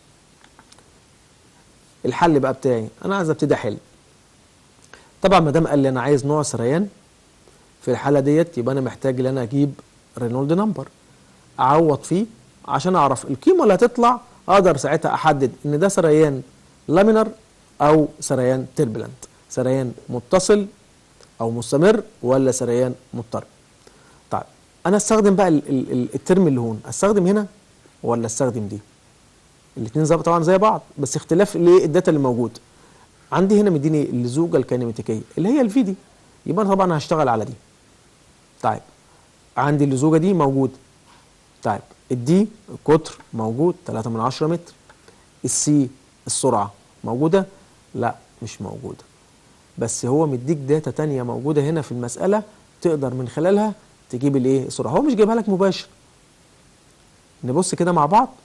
الحل بقى بتاعي انا عايز ابتدي احل طبعا ما دام قال لي انا عايز نوع سريان في الحاله ديت يبقى انا محتاج ان انا اجيب رينولد نمبر اعوض فيه عشان اعرف القيمه اللي هتطلع اقدر ساعتها احدد ان ده سريان لامينر او سريان تربلنت سريان متصل او مستمر ولا سريان مضطرب طيب انا استخدم بقى ال- ال- ال- الترم اللي هون استخدم هنا ولا استخدم دي الاثنين زي طبعا زي بعض بس اختلاف الايه الداتا اللي موجود عندي هنا مديني اللزوجه الكينيماتيكيه اللي هي الفي دي يبقى انا طبعا هشتغل على دي طيب عندي اللزوجه دي موجود طيب الدي القطر موجود 3 من 10 متر السي السرعه موجوده لا مش موجوده بس هو مديك داتا تانية موجوده هنا في المساله تقدر من خلالها تجيب الايه السرعه هو مش جايبها لك مباشر نبص كده مع بعض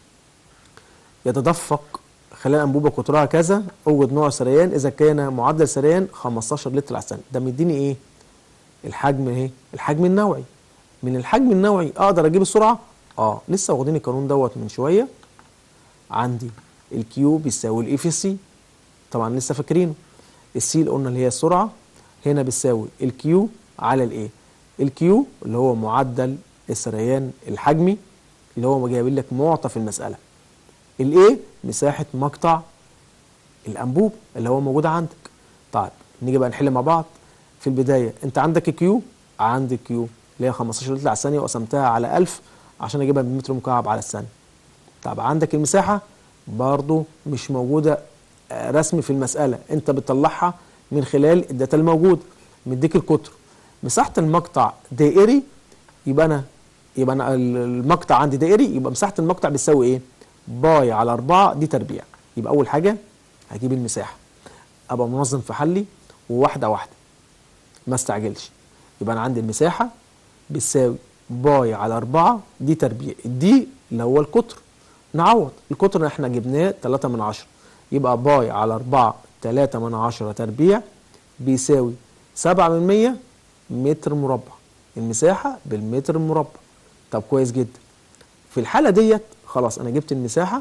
يتدفق خلال انبوبه قطرها كذا اوجد نوع سريان اذا كان معدل سريان 15 لتر على الثانيه ده مديني ايه الحجم ايه الحجم النوعي من الحجم النوعي اقدر اجيب السرعه اه لسه واخدين القانون دوت من شويه عندي الكيو بيساوي الاي في السي طبعا لسه فاكرينه السي اللي قلنا اللي هي السرعه هنا بتساوي الكيو على الايه الكيو اللي هو معدل السريان الحجمي اللي هو جايب لك معطى في المساله الايه مساحه مقطع الانبوب اللي هو موجود عندك طيب نيجي بقى نحل مع بعض في البدايه انت عندك كيو عندك كيو اللي هي 15 لتر على الثانيه وقسمتها على 1000 عشان اجيبها بمتر مكعب على الثانيه طب عندك المساحه برضو مش موجوده آه، رسمي في المساله انت بتطلعها من خلال الداتا الموجود مديك القطر مساحه المقطع دائري يبقى انا يبقى انا ال- المقطع عندي دائري يبقى مساحه المقطع بتساوي ايه باي على 4 دي تربيع يبقى اول حاجه هجيب المساحه ابقى منظم في حلي وواحده واحده ما استعجلش يبقى انا عندي المساحه بتساوي باي على 4 دي تربيع الدي اللي هو القطر نعوض القطر اللي احنا جبناه 3 من 10 يبقى باي على 4 3 من 10 تربيع بيساوي 7 من 100 متر مربع المساحه بالمتر المربع طب كويس جدا في الحاله ديت خلاص انا جبت المساحه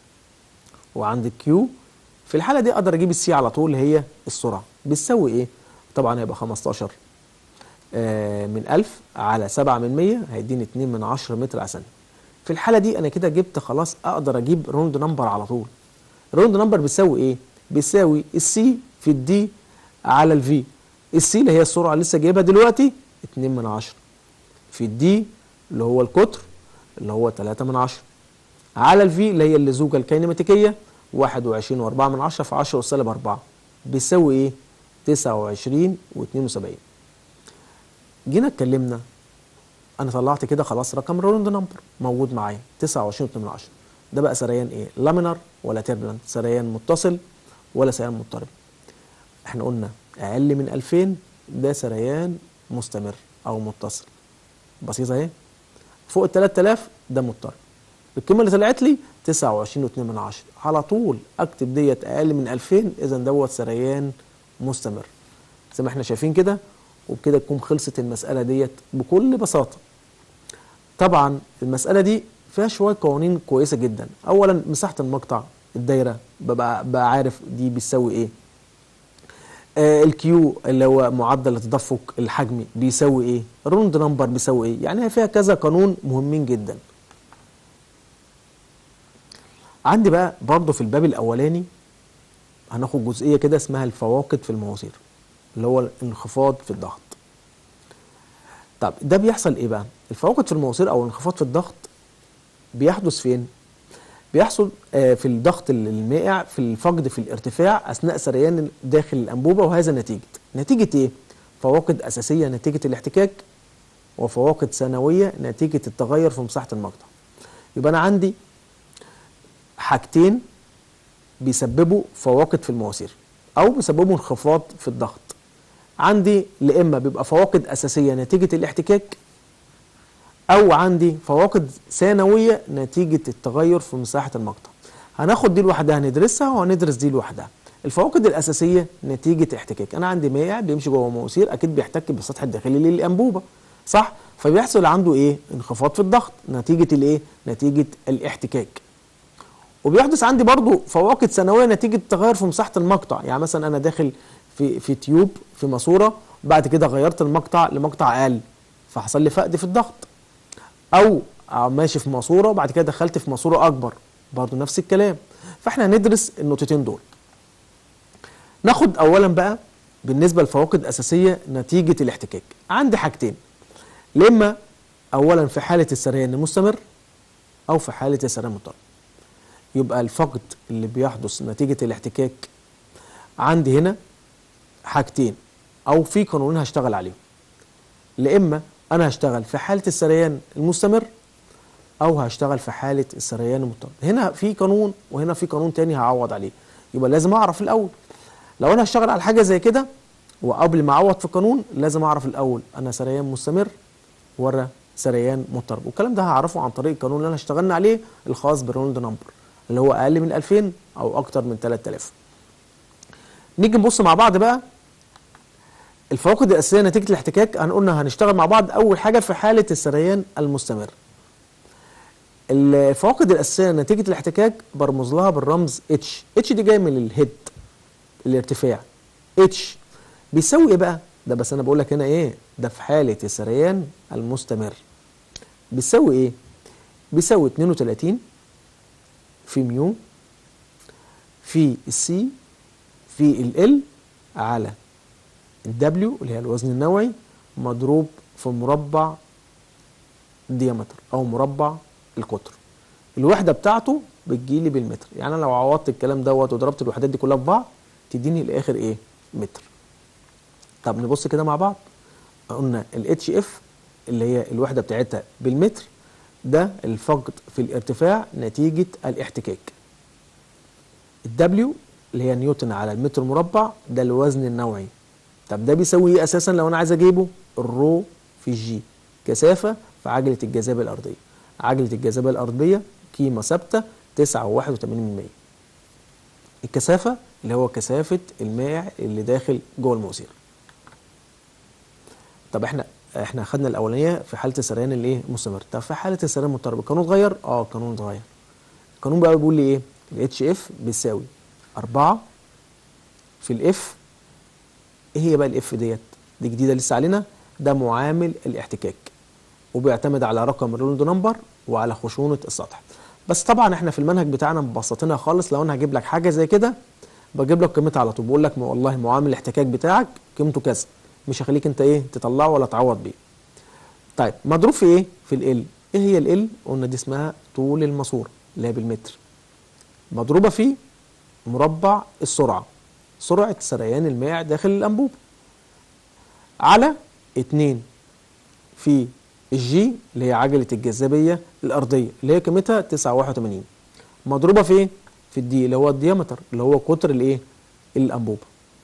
وعندي الكيو في الحاله دي اقدر اجيب السي على طول اللي هي السرعه بتساوي ايه طبعا هيبقى 15 آه، من 1000 على 7 من 100 هيديني 2 من 10 متر على ثانيه في الحاله دي انا كده جبت خلاص اقدر اجيب روند نمبر على طول روند نمبر بيساوي ايه بيساوي السي في الدي على الفي السي اللي هي السرعه اللي لسه جايبها دلوقتي 2 من 10 في الدي اللي هو القطر اللي هو 3 من 10 على الفي اللي هي اللزوجه الكينيماتيكيه 21 و4 من 10 في 10 سالب 4 بيساوي ايه 29 و72 جينا اتكلمنا انا طلعت كده خلاص رقم روند نمبر موجود معايا 29 و2 من 10 ده بقى سريان ايه لامينر ولا تيربلنت سريان متصل ولا سريان مضطرب احنا قلنا اقل من 2000 ده سريان مستمر او متصل بسيطه اهي فوق ال 3000 ده مضطرب القيمه اللي طلعت لي 29 و2 من 10 على طول اكتب ديت اقل من 2000 اذا دوت سريان مستمر زي ما احنا شايفين كده وبكده تكون خلصت المساله ديت بكل بساطه طبعا المساله دي فيها شويه قوانين كويسه جدا اولا مساحه المقطع الدايره ببقى بقى عارف دي بتساوي ايه آه الكيو اللي هو معدل التدفق الحجمي بيساوي ايه الروند نمبر بيساوي ايه يعني هي فيها كذا قانون مهمين جدا عندي بقى برضه في الباب الاولاني هناخد جزئيه كده اسمها الفواقد في المواسير اللي هو الانخفاض في الضغط طب ده بيحصل ايه بقى الفواقد في المواسير او الانخفاض في الضغط بيحدث فين بيحصل آه، في الضغط المائع في الفقد في الارتفاع اثناء سريان داخل الانبوبه وهذا نتيجه نتيجه ايه فواقد اساسيه نتيجه الاحتكاك وفواقد ثانويه نتيجه التغير في مساحه المقطع يبقى انا عندي حاجتين بيسببوا فواقد في المواسير او بيسببوا انخفاض في الضغط عندي لا اما بيبقى فواقد اساسيه نتيجه الاحتكاك او عندي فواقد ثانويه نتيجه التغير في مساحه المقطع هناخد دي لوحدها هندرسها وهندرس دي لوحدها الفواقد الاساسيه نتيجه احتكاك انا عندي مائع بيمشي جوه مواسير اكيد بيحتك بالسطح الداخلي للانبوبه صح فبيحصل عنده ايه انخفاض في الضغط نتيجه الايه نتيجه الاحتكاك وبيحدث عندي برضو فواقد ثانويه نتيجه تغير في مساحه المقطع يعني مثلا انا داخل في في تيوب في ماسوره بعد كده غيرت المقطع لمقطع اقل فحصل لي فقد في الضغط او ماشي في ماسوره وبعد كده دخلت في ماسوره اكبر برضو نفس الكلام فاحنا هندرس النقطتين دول ناخد اولا بقى بالنسبه للفواقد الاساسيه نتيجه الاحتكاك عندي حاجتين لا اما اولا في حاله السريان المستمر او في حاله السريان المضطرب يبقى الفقد اللي بيحدث نتيجه الاحتكاك عندي هنا حاجتين او في قانونين هشتغل عليهم لا اما انا هشتغل في حاله السريان المستمر او هشتغل في حاله السريان المضطرب هنا في قانون وهنا في قانون تاني هعوض عليه يبقى لازم اعرف الاول لو انا هشتغل على حاجه زي كده وقبل ما اعوض في القانون لازم اعرف الاول انا سريان مستمر ولا سريان مضطرب والكلام ده هعرفه عن طريق القانون اللي انا اشتغلنا عليه الخاص برونالد نمبر اللي هو اقل من 2000 او اكتر من 3000 نيجي نبص مع بعض بقى الفواقد الاساسيه نتيجه الاحتكاك هنقولنا هنشتغل مع بعض اول حاجه في حاله السريان المستمر الفواقد الاساسيه نتيجه الاحتكاك برمز لها بالرمز اتش اتش دي جاي من الهيد الارتفاع اتش بيساوي ايه بقى ده بس انا بقول لك هنا ايه ده في حاله السريان المستمر بيساوي ايه بيساوي 32 في ميو في السي في ال على الدبليو اللي هي الوزن النوعي مضروب في مربع الديامتر او مربع القطر الوحده بتاعته بتجيلي بالمتر يعني انا لو عوضت الكلام دوت وضربت الوحدات دي كلها في بعض تديني الاخر ايه متر طب نبص كده مع بعض قلنا الاتش اف اللي هي الوحده بتاعتها بالمتر ده الفقد في الارتفاع نتيجه الاحتكاك الدبليو اللي هي نيوتن على المتر مربع ده الوزن النوعي طب ده بيساوي ايه اساسا لو انا عايز اجيبه الرو في الجي كثافه في عجله الجاذبيه الارضيه عجله الجاذبيه الارضيه قيمه ثابته 9.81% الكثافه اللي هو كثافه المائع اللي داخل جوه المواسير طب احنا احنا خدنا الاولانيه في حاله السريان الايه المستمر طب في حاله السريان المضطرب القانون اتغير اه القانون اتغير القانون بقى بيقول لي ايه الاتش اف بيساوي 4 في الاف ايه هي بقى الاف ديت دي جديده لسه علينا ده معامل الاحتكاك وبيعتمد على رقم الرولد نمبر وعلى خشونه السطح بس طبعا احنا في المنهج بتاعنا مبسطينها خالص لو انا هجيب لك حاجه زي كده بجيب لك قيمتها على طول بقول لك والله معامل الاحتكاك بتاعك قيمته كذا مش هخليك انت ايه تطلعه ولا تعوض بيه طيب مضروب في ايه في ال ايه هي ال قلنا دي اسمها طول الماسوره اللي هي بالمتر مضروبه في مربع السرعه سرعه سريان الماء داخل الانبوب على 2 في الجي اللي هي عجله الجاذبيه الارضيه اللي هي قيمتها 9.81 مضروبه في ايه في الدي اللي هو الديامتر اللي هو قطر الايه الانبوبه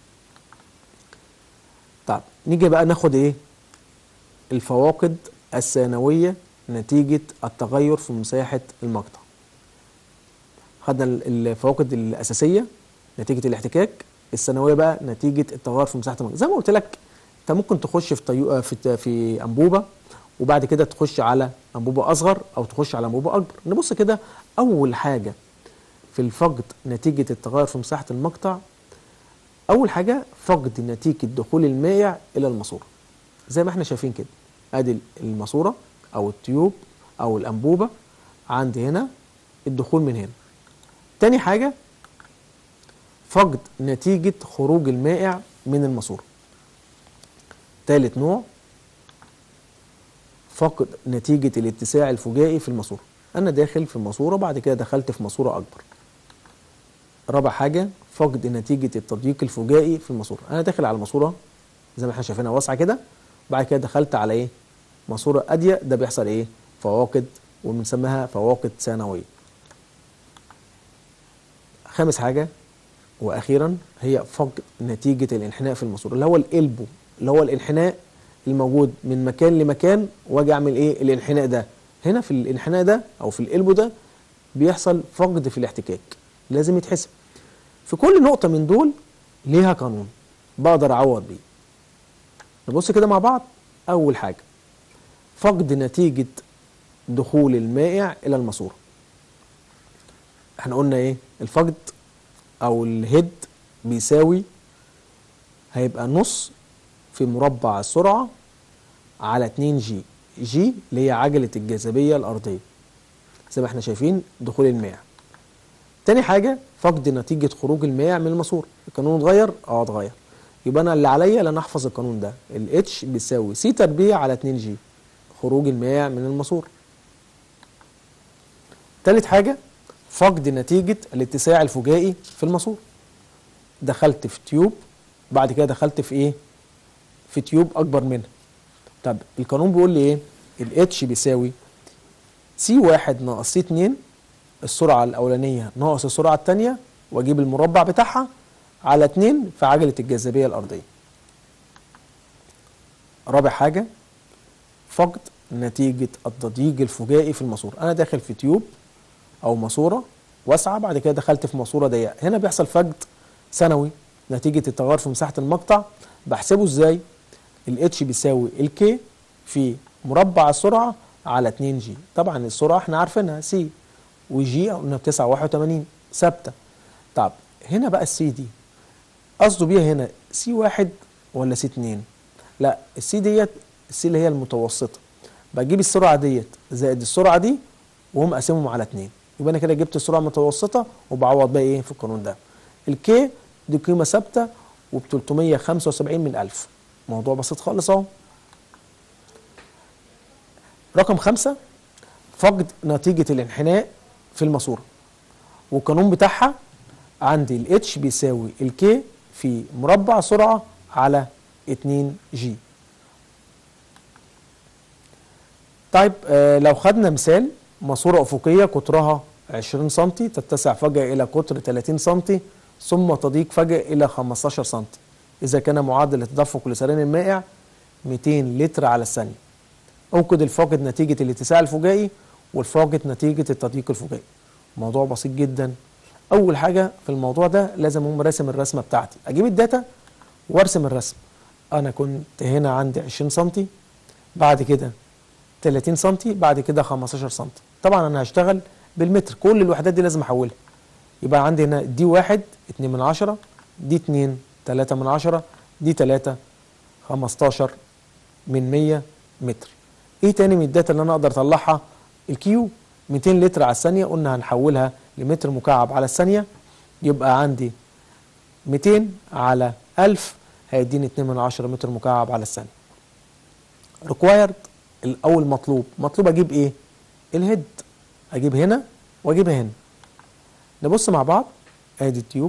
طب نيجي بقى ناخد ايه الفواقد الثانويه نتيجه التغير في مساحه المقطع خدنا الفواقد الاساسيه نتيجه الاحتكاك الثانويه بقى نتيجه التغير في مساحه المقطع زي ما قلت لك انت ممكن تخش في طيو... في في انبوبه وبعد كده تخش على انبوبه اصغر او تخش على انبوبه اكبر نبص كده اول حاجه في الفقد نتيجه التغير في مساحه المقطع اول حاجه فقد نتيجه دخول المائع الى الماسوره زي ما احنا شايفين كده ادي الماسوره او التيوب او الانبوبه عندي هنا الدخول من هنا تاني حاجه فقد نتيجه خروج المائع من الماسوره تالت نوع فقد نتيجة الاتساع الفجائي في الماسورة أنا داخل في الماسورة بعد كده دخلت في ماسورة أكبر رابع حاجة فقد نتيجة التضييق الفجائي في الماسورة أنا داخل على الماسورة زي ما احنا شايفينها واسعة كده بعد كده دخلت على إيه ماسورة أضيق ده بيحصل إيه فواقد وبنسميها فواقد ثانوية خامس حاجة وأخيرا هي فقد نتيجة الانحناء في الماسورة اللي هو الإلبو اللي هو الانحناء الموجود من مكان لمكان واجي اعمل ايه الانحناء ده هنا في الانحناء ده او في القلب ده بيحصل فقد في الاحتكاك لازم يتحسب في كل نقطة من دول ليها قانون بقدر اعوض بيه نبص كده مع بعض اول حاجة فقد نتيجة دخول المائع الى الماسورة احنا قلنا ايه الفقد او الهيد بيساوي هيبقى نص في مربع السرعة على 2 جي جي اللي هي عجلة الجاذبية الأرضية زي ما احنا شايفين دخول الماء تاني حاجه فقد نتيجه خروج المائع من الماسوره القانون اتغير اه اتغير يبقى انا اللي عليا ان انا احفظ القانون ده الاتش بيساوي سي تربيع على 2 جي خروج المائع من الماسوره تالت حاجه فقد نتيجه الاتساع الفجائي في الماسوره دخلت في تيوب بعد كده دخلت في ايه في تيوب اكبر منها طب القانون بيقول لي ايه الاتش بيساوي سي واحد ناقص سي اتنين السرعة الأولانية ناقص السرعة التانية وأجيب المربع بتاعها على اتنين في عجلة الجاذبية الأرضية. رابع حاجة فقد نتيجة الضجيج الفجائي في الماسورة، أنا داخل في تيوب أو ماسورة واسعة بعد كده دخلت في ماسورة ضيقة، هنا بيحصل فقد سنوي نتيجة التغير في مساحة المقطع بحسبه ازاي؟ الاتش بيساوي الكي في مربع السرعة على 2 جي طبعا السرعة احنا عارفينها سي وجي قلنا ب 981 ثابتة طب هنا بقى السي دي قصده بيها هنا سي واحد ولا سي اتنين لا السي ديت السي اللي هي المتوسطة بجيب السرعة ديت زائد السرعة دي وهم اقسمهم على اتنين يبقى انا كده جبت السرعة المتوسطة وبعوض بقى ايه في القانون ده الكي دي قيمة ثابتة وب 375 من 1000 موضوع بسيط خالص اهو رقم خمسة فقد نتيجة الانحناء في الماسورة والقانون بتاعها عندي الاتش بيساوي الكي في مربع سرعة على 2 جي طيب آه لو خدنا مثال ماسورة أفقية قطرها 20 سم تتسع فجأة إلى قطر 30 سم ثم تضيق فجأة إلى 15 سم إذا كان معدل التدفق لسريان المائع 200 لتر على الثانية أوجد الفاقد نتيجة الاتساع الفجائي والفاقد نتيجة التضييق الفجائي موضوع بسيط جدا أول حاجة في الموضوع ده لازم أقوم راسم الرسمة بتاعتي أجيب الداتا وأرسم الرسم أنا كنت هنا عندي 20 سم بعد كده 30 سم بعد كده 15 سم طبعا أنا هشتغل بالمتر كل الوحدات دي لازم أحولها يبقى عندي هنا دي واحد 2 من 10 دي 2 3 من 10 دي 3 15 من 100 متر ايه تاني من الداتا اللي انا اقدر اطلعها الكيو 200 لتر على الثانيه قلنا هنحولها لمتر مكعب على الثانيه يبقى عندي 200 على 1000 هيديني 2 من 10 متر مكعب على الثانيه ريكوايرد الاول مطلوب مطلوب اجيب ايه الهيد اجيب هنا واجيب هنا نبص مع بعض ادي التيوب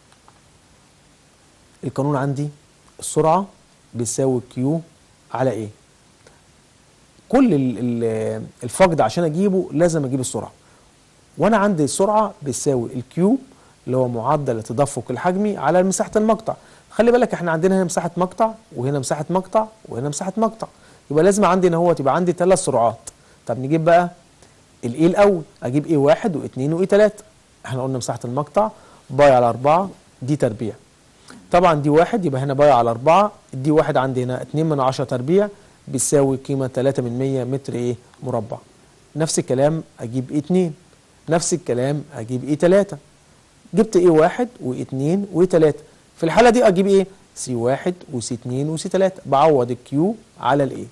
القانون عندي السرعه بيساوي كيو على ايه كل ال- ال- الفقد عشان اجيبه لازم اجيب السرعه وانا عندي السرعه بتساوي الكيو اللي هو معدل التدفق الحجمي على مساحه المقطع خلي بالك احنا عندنا هنا مساحه مقطع وهنا مساحه مقطع وهنا مساحه مقطع يبقى لازم عندي ان هو تبقى عندي ثلاث سرعات طب نجيب بقى الايه الاول اجيب ايه واحد واثنين وايه ثلاثه احنا قلنا مساحه المقطع باي على اربعه دي تربيع طبعا دي واحد يبقى هنا باي على أربعة دي واحد عندي هنا اتنين من عشرة تربيع بيساوي قيمة تلاتة من مية متر ايه مربع نفس الكلام اجيب ايه اتنين نفس الكلام اجيب ايه تلاتة جبت ايه واحد وايه اتنين وايه تلاتة في الحالة دي اجيب ايه سي واحد وسي اتنين وسي تلاتة بعوض الكيو على الايه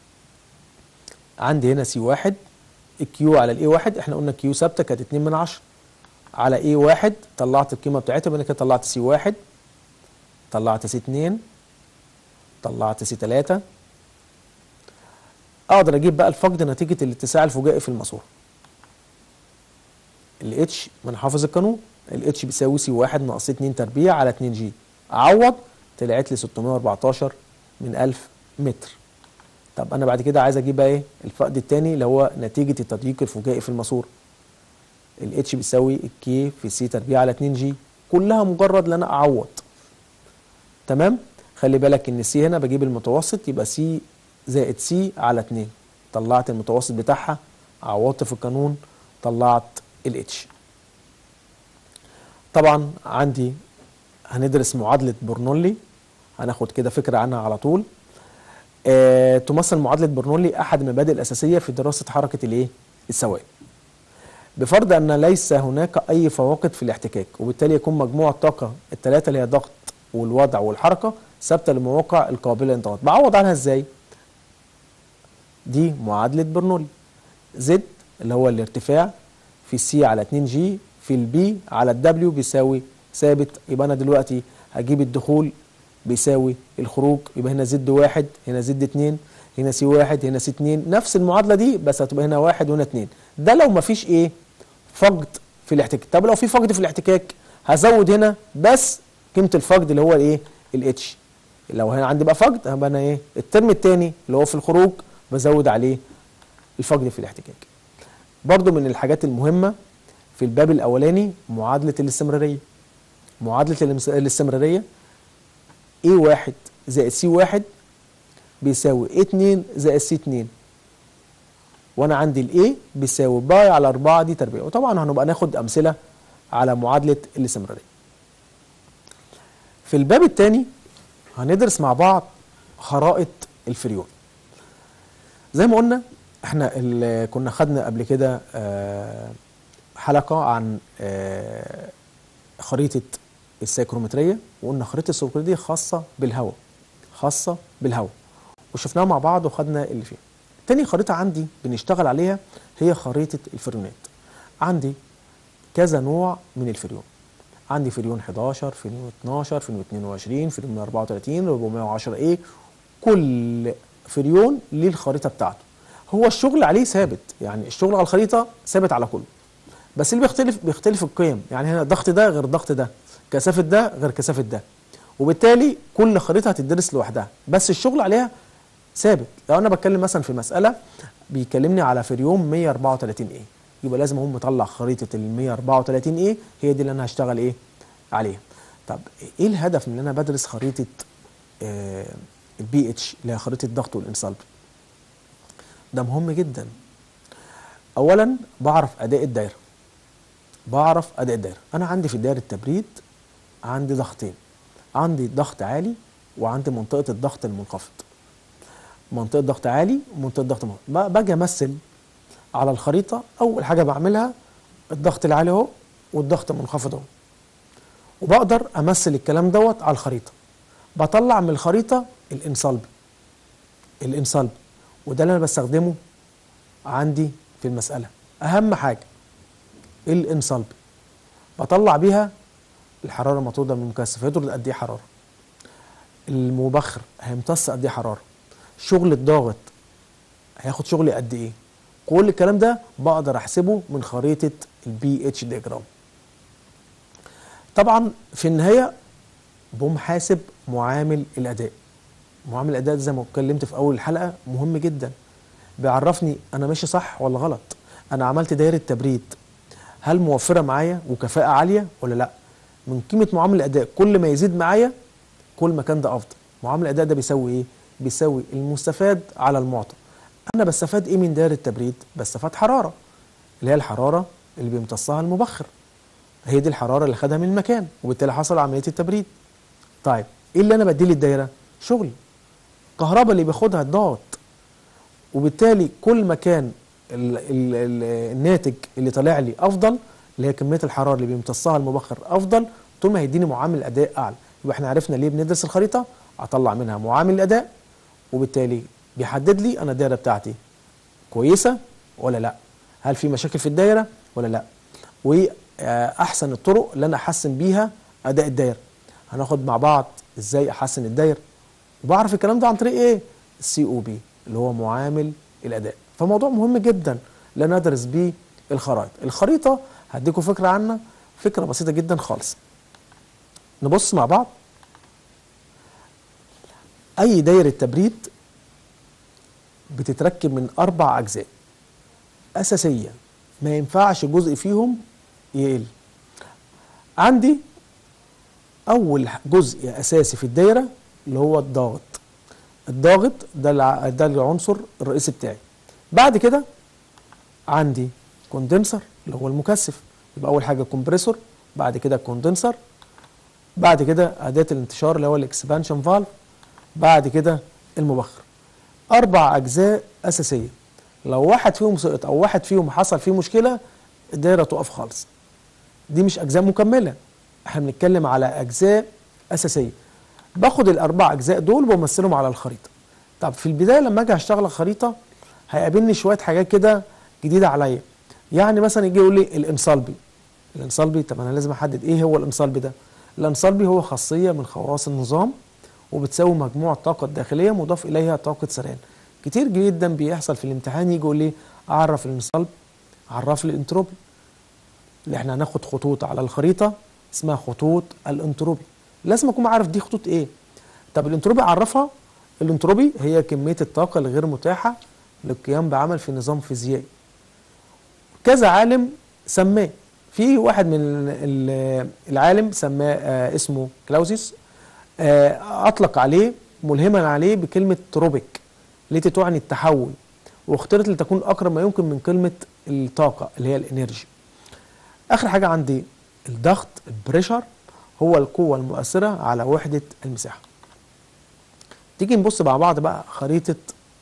عندي هنا سي واحد الكيو على الايه واحد احنا قلنا كيو ثابتة كانت اتنين من عشرة على ايه واحد طلعت القيمة بتاعتها يبقى انا كده طلعت سي واحد طلعت سي 2 طلعت سي 3 اقدر اجيب بقى الفقد نتيجه الاتساع الفجائي في الماسوره الاتش ما انا حافظ القانون الاتش بيساوي سي 1 ناقص 2 تربيع على 2 جي اعوض طلعت لي 614 من 1000 متر طب انا بعد كده عايز اجيب بقى ايه الفقد الثاني اللي هو نتيجه التضييق الفجائي في الماسوره الاتش بيساوي الكي في سي تربيع على 2 جي كلها مجرد ان انا اعوض تمام خلي بالك ان سي هنا بجيب المتوسط يبقى سي زائد سي على 2 طلعت المتوسط بتاعها عوضت في القانون طلعت الاتش طبعا عندي هندرس معادلة برنولي هناخد كده فكرة عنها على طول آه تمثل معادلة برنولي أحد المبادئ الأساسية في دراسة حركة الإيه؟ السوائل بفرض أن ليس هناك أي فواقد في الاحتكاك وبالتالي يكون مجموع الطاقة الثلاثة اللي هي ضغط والوضع والحركة ثابتة للمواقع القابلة للانضغاط بعوض عنها ازاي دي معادلة برنولي زد اللي هو الارتفاع في سي على 2 جي في البي على الدبليو بيساوي ثابت يبقى انا دلوقتي هجيب الدخول بيساوي الخروج يبقى هنا زد واحد هنا زد اتنين هنا سي واحد هنا سي اتنين نفس المعادله دي بس هتبقى هنا واحد وهنا اتنين ده لو مفيش ايه فقد في الاحتكاك طب لو في فقد في الاحتكاك هزود هنا بس قيمه الفقد اللي هو الايه الاتش لو هنا عندي بقى فقد هبقى انا ايه الترم الثاني اللي هو في الخروج بزود عليه الفقد في الاحتكاك برضو من الحاجات المهمه في الباب الاولاني معادله الاستمراريه معادله الامس- الاستمراريه اي واحد زائد سي واحد بيساوي اي 2 زائد سي 2 وانا عندي الاي بيساوي باي على 4 دي تربيع وطبعا هنبقى ناخد امثله على معادله الاستمراريه في الباب الثاني هندرس مع بعض خرائط الفريون زي ما قلنا احنا اللي كنا خدنا قبل كده آه، حلقه عن آه، خريطه السيكرومتريه وقلنا خريطه السيكرومتريه خاصه بالهواء خاصه بالهواء وشفناها مع بعض وخدنا اللي فيها تاني خريطه عندي بنشتغل عليها هي خريطه الفريونات عندي كذا نوع من الفريون عندي فريون 11 فريون 12 فريون 22 فريون 34 410 ايه كل فريون ليه الخريطه بتاعته هو الشغل عليه ثابت يعني الشغل على الخريطه ثابت على كله بس اللي بيختلف بيختلف القيم يعني هنا الضغط ده غير الضغط ده كثافه ده غير كثافه ده وبالتالي كل خريطه هتدرس لوحدها بس الشغل عليها ثابت لو انا بتكلم مثلا في مساله بيكلمني على فريون 134 ايه يبقى لازم اقوم مطلع خريطه ال 134 ايه هي دي اللي انا هشتغل ايه عليها طب ايه الهدف من ان انا بدرس خريطه البي اتش اللي هي خريطه الضغط والانصلب ده مهم جدا اولا بعرف اداء الدايره بعرف اداء الدايره انا عندي في دايره التبريد عندي ضغطين عندي ضغط عالي وعندي منطقه الضغط المنخفض منطقه ضغط عالي ومنطقه ضغط منخفض ب- باجي امثل على الخريطه اول حاجه بعملها الضغط العالي اهو والضغط المنخفض اهو وبقدر امثل الكلام دوت على الخريطه بطلع من الخريطه الانصلبي الانصلبي وده اللي انا بستخدمه عندي في المساله اهم حاجه الانصلبي بطلع بيها الحراره المطروده من المكثف هيطرد قد ايه حراره المبخر هيمتص قد ايه حراره شغل الضاغط هياخد شغلي قد ايه كل الكلام ده بقدر احسبه من خريطه البي اتش ديجرام طبعا في النهايه بقوم حاسب معامل الاداء معامل الاداء ده زي ما اتكلمت في اول الحلقه مهم جدا بيعرفني انا ماشي صح ولا غلط انا عملت دايره تبريد هل موفره معايا وكفاءه عاليه ولا لا من قيمه معامل الاداء كل ما يزيد معايا كل ما كان ده افضل معامل الاداء ده بيساوي ايه بيساوي المستفاد على المعطى انا بستفاد ايه من دايره التبريد بستفاد حراره اللي هي الحراره اللي بيمتصها المبخر هي دي الحراره اللي خدها من المكان وبالتالي حصل عمليه التبريد طيب ايه اللي انا بديه للدايره شغل الكهرباء اللي بياخدها الضغط وبالتالي كل ما كان ال ال ال الناتج اللي طالع لي افضل اللي هي كميه الحراره اللي بيمتصها المبخر افضل طول ما هيديني معامل اداء اعلى يبقى احنا عرفنا ليه بندرس الخريطه اطلع منها معامل الاداء وبالتالي بيحدد لي انا الدايره بتاعتي كويسه ولا لا هل في مشاكل في الدايره ولا لا واحسن الطرق اللي انا احسن بيها اداء الدايره هناخد مع بعض ازاي احسن الدايره وبعرف الكلام ده عن طريق ايه السي او بي اللي هو معامل الاداء فموضوع مهم جدا لا ندرس بيه الخرائط الخريطه هديكم فكره عنها فكره بسيطه جدا خالص نبص مع بعض اي دايره تبريد بتتركب من اربع اجزاء اساسيه ما ينفعش جزء فيهم يقل عندي اول جزء اساسي في الدايره اللي هو الضاغط الضاغط ده الع- ده العنصر الرئيسي بتاعي بعد كده عندي كوندنسر اللي هو المكثف يبقى اول حاجه كومبريسور بعد كده كوندنسر بعد كده اداه الانتشار اللي هو الاكسبانشن فالف بعد كده المبخر اربع اجزاء اساسيه لو واحد فيهم سقط او واحد فيهم حصل فيه مشكله الدايره تقف خالص دي مش اجزاء مكمله احنا بنتكلم على اجزاء اساسيه باخد الاربع اجزاء دول وبمثلهم على الخريطه طب في البدايه لما اجي اشتغل على الخريطه هيقابلني شويه حاجات كده جديده عليا يعني مثلا يجي يقول لي الانصلبي الانصلبي طب انا لازم احدد ايه هو الانصلبي ده الانصلبي هو خاصيه من خواص النظام وبتساوي مجموع الطاقه الداخليه مضاف اليها طاقه سريان كتير جدا بيحصل في الامتحان يجي يقول لي اعرف الانصلب عرف لي الانتروبي اللي احنا هناخد خطوط على الخريطه اسمها خطوط الانتروبي لازم اكون عارف دي خطوط ايه طب الانتروبي عرفها الانتروبي هي كميه الطاقه الغير متاحه للقيام بعمل في نظام فيزيائي كذا عالم سماه في واحد من ال- العالم سماه آه، اسمه كلاوزيس آه، اطلق عليه ملهما عليه بكلمه تروبيك التي تعني التحول واختارت لتكون اقرب ما يمكن من كلمه الطاقه اللي هي الانرجي اخر حاجه عندي الضغط البريشر هو القوه المؤثره على وحده المساحه تيجي نبص مع بعض بقى خريطه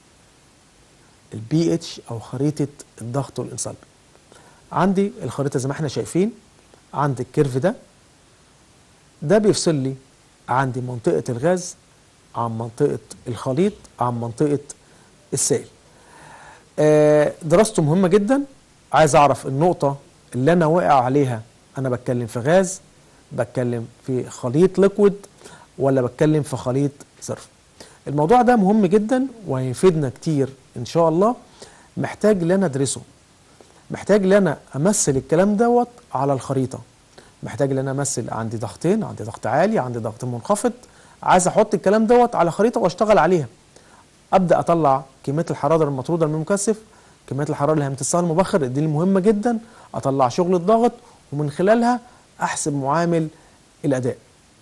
البي اتش او خريطه الضغط والانصلاب عندي الخريطه زي ما احنا شايفين عندي الكيرف ده ده بيفصل لي عندي منطقه الغاز عن منطقه الخليط عن منطقه السائل آه، دراسته مهمه جدا عايز اعرف النقطه اللي انا واقع عليها انا بتكلم في غاز بتكلم في خليط ليكويد ولا بتكلم في خليط صرف الموضوع ده مهم جدا وهيفيدنا كتير ان شاء الله محتاج ان انا ادرسه محتاج ان انا امثل الكلام دوت على الخريطه محتاج ان انا امثل عندي ضغطين عندي ضغط عالي عندي ضغط منخفض عايز احط الكلام دوت على خريطه واشتغل عليها ابدا اطلع كميه الحراره المطروده من المكثف كميه الحراره اللي هيمتصها المبخر دي المهمه جدا اطلع شغل الضغط ومن خلالها احسب معامل الاداء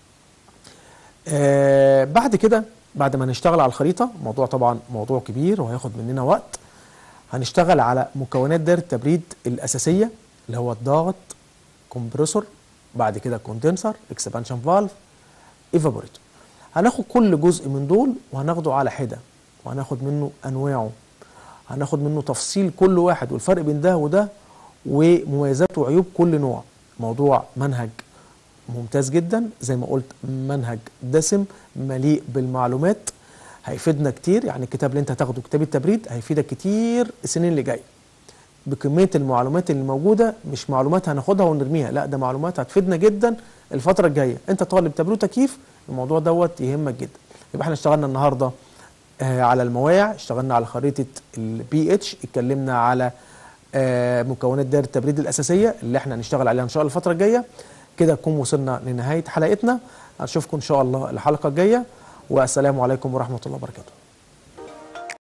آه بعد كده بعد ما نشتغل على الخريطه موضوع طبعا موضوع كبير وهياخد مننا وقت هنشتغل على مكونات دايره التبريد الاساسيه اللي هو الضغط كومبريسور بعد كده كوندنسر اكسبانشن فالف ايفابوريتور هناخد كل جزء من دول وهناخده على حده وهناخد منه انواعه هناخد منه تفصيل كل واحد والفرق بين ده وده ومميزات وعيوب كل نوع موضوع منهج ممتاز جدا زي ما قلت منهج دسم مليء بالمعلومات هيفيدنا كتير يعني الكتاب اللي انت هتاخده كتاب التبريد هيفيدك كتير السنين اللي جايه بكميه المعلومات اللي موجوده مش معلومات هناخدها ونرميها لا ده معلومات هتفيدنا جدا الفتره الجايه انت طالب تبريد وتكييف الموضوع دوت يهمك جدا يبقى احنا اشتغلنا النهارده آه على الموايع اشتغلنا على خريطه البي اتش اتكلمنا على آه مكونات دائره التبريد الاساسيه اللي احنا هنشتغل عليها ان شاء الله الفتره الجايه كده نكون وصلنا لنهايه حلقتنا هنشوفكم ان شاء الله الحلقه الجايه والسلام عليكم ورحمه الله وبركاته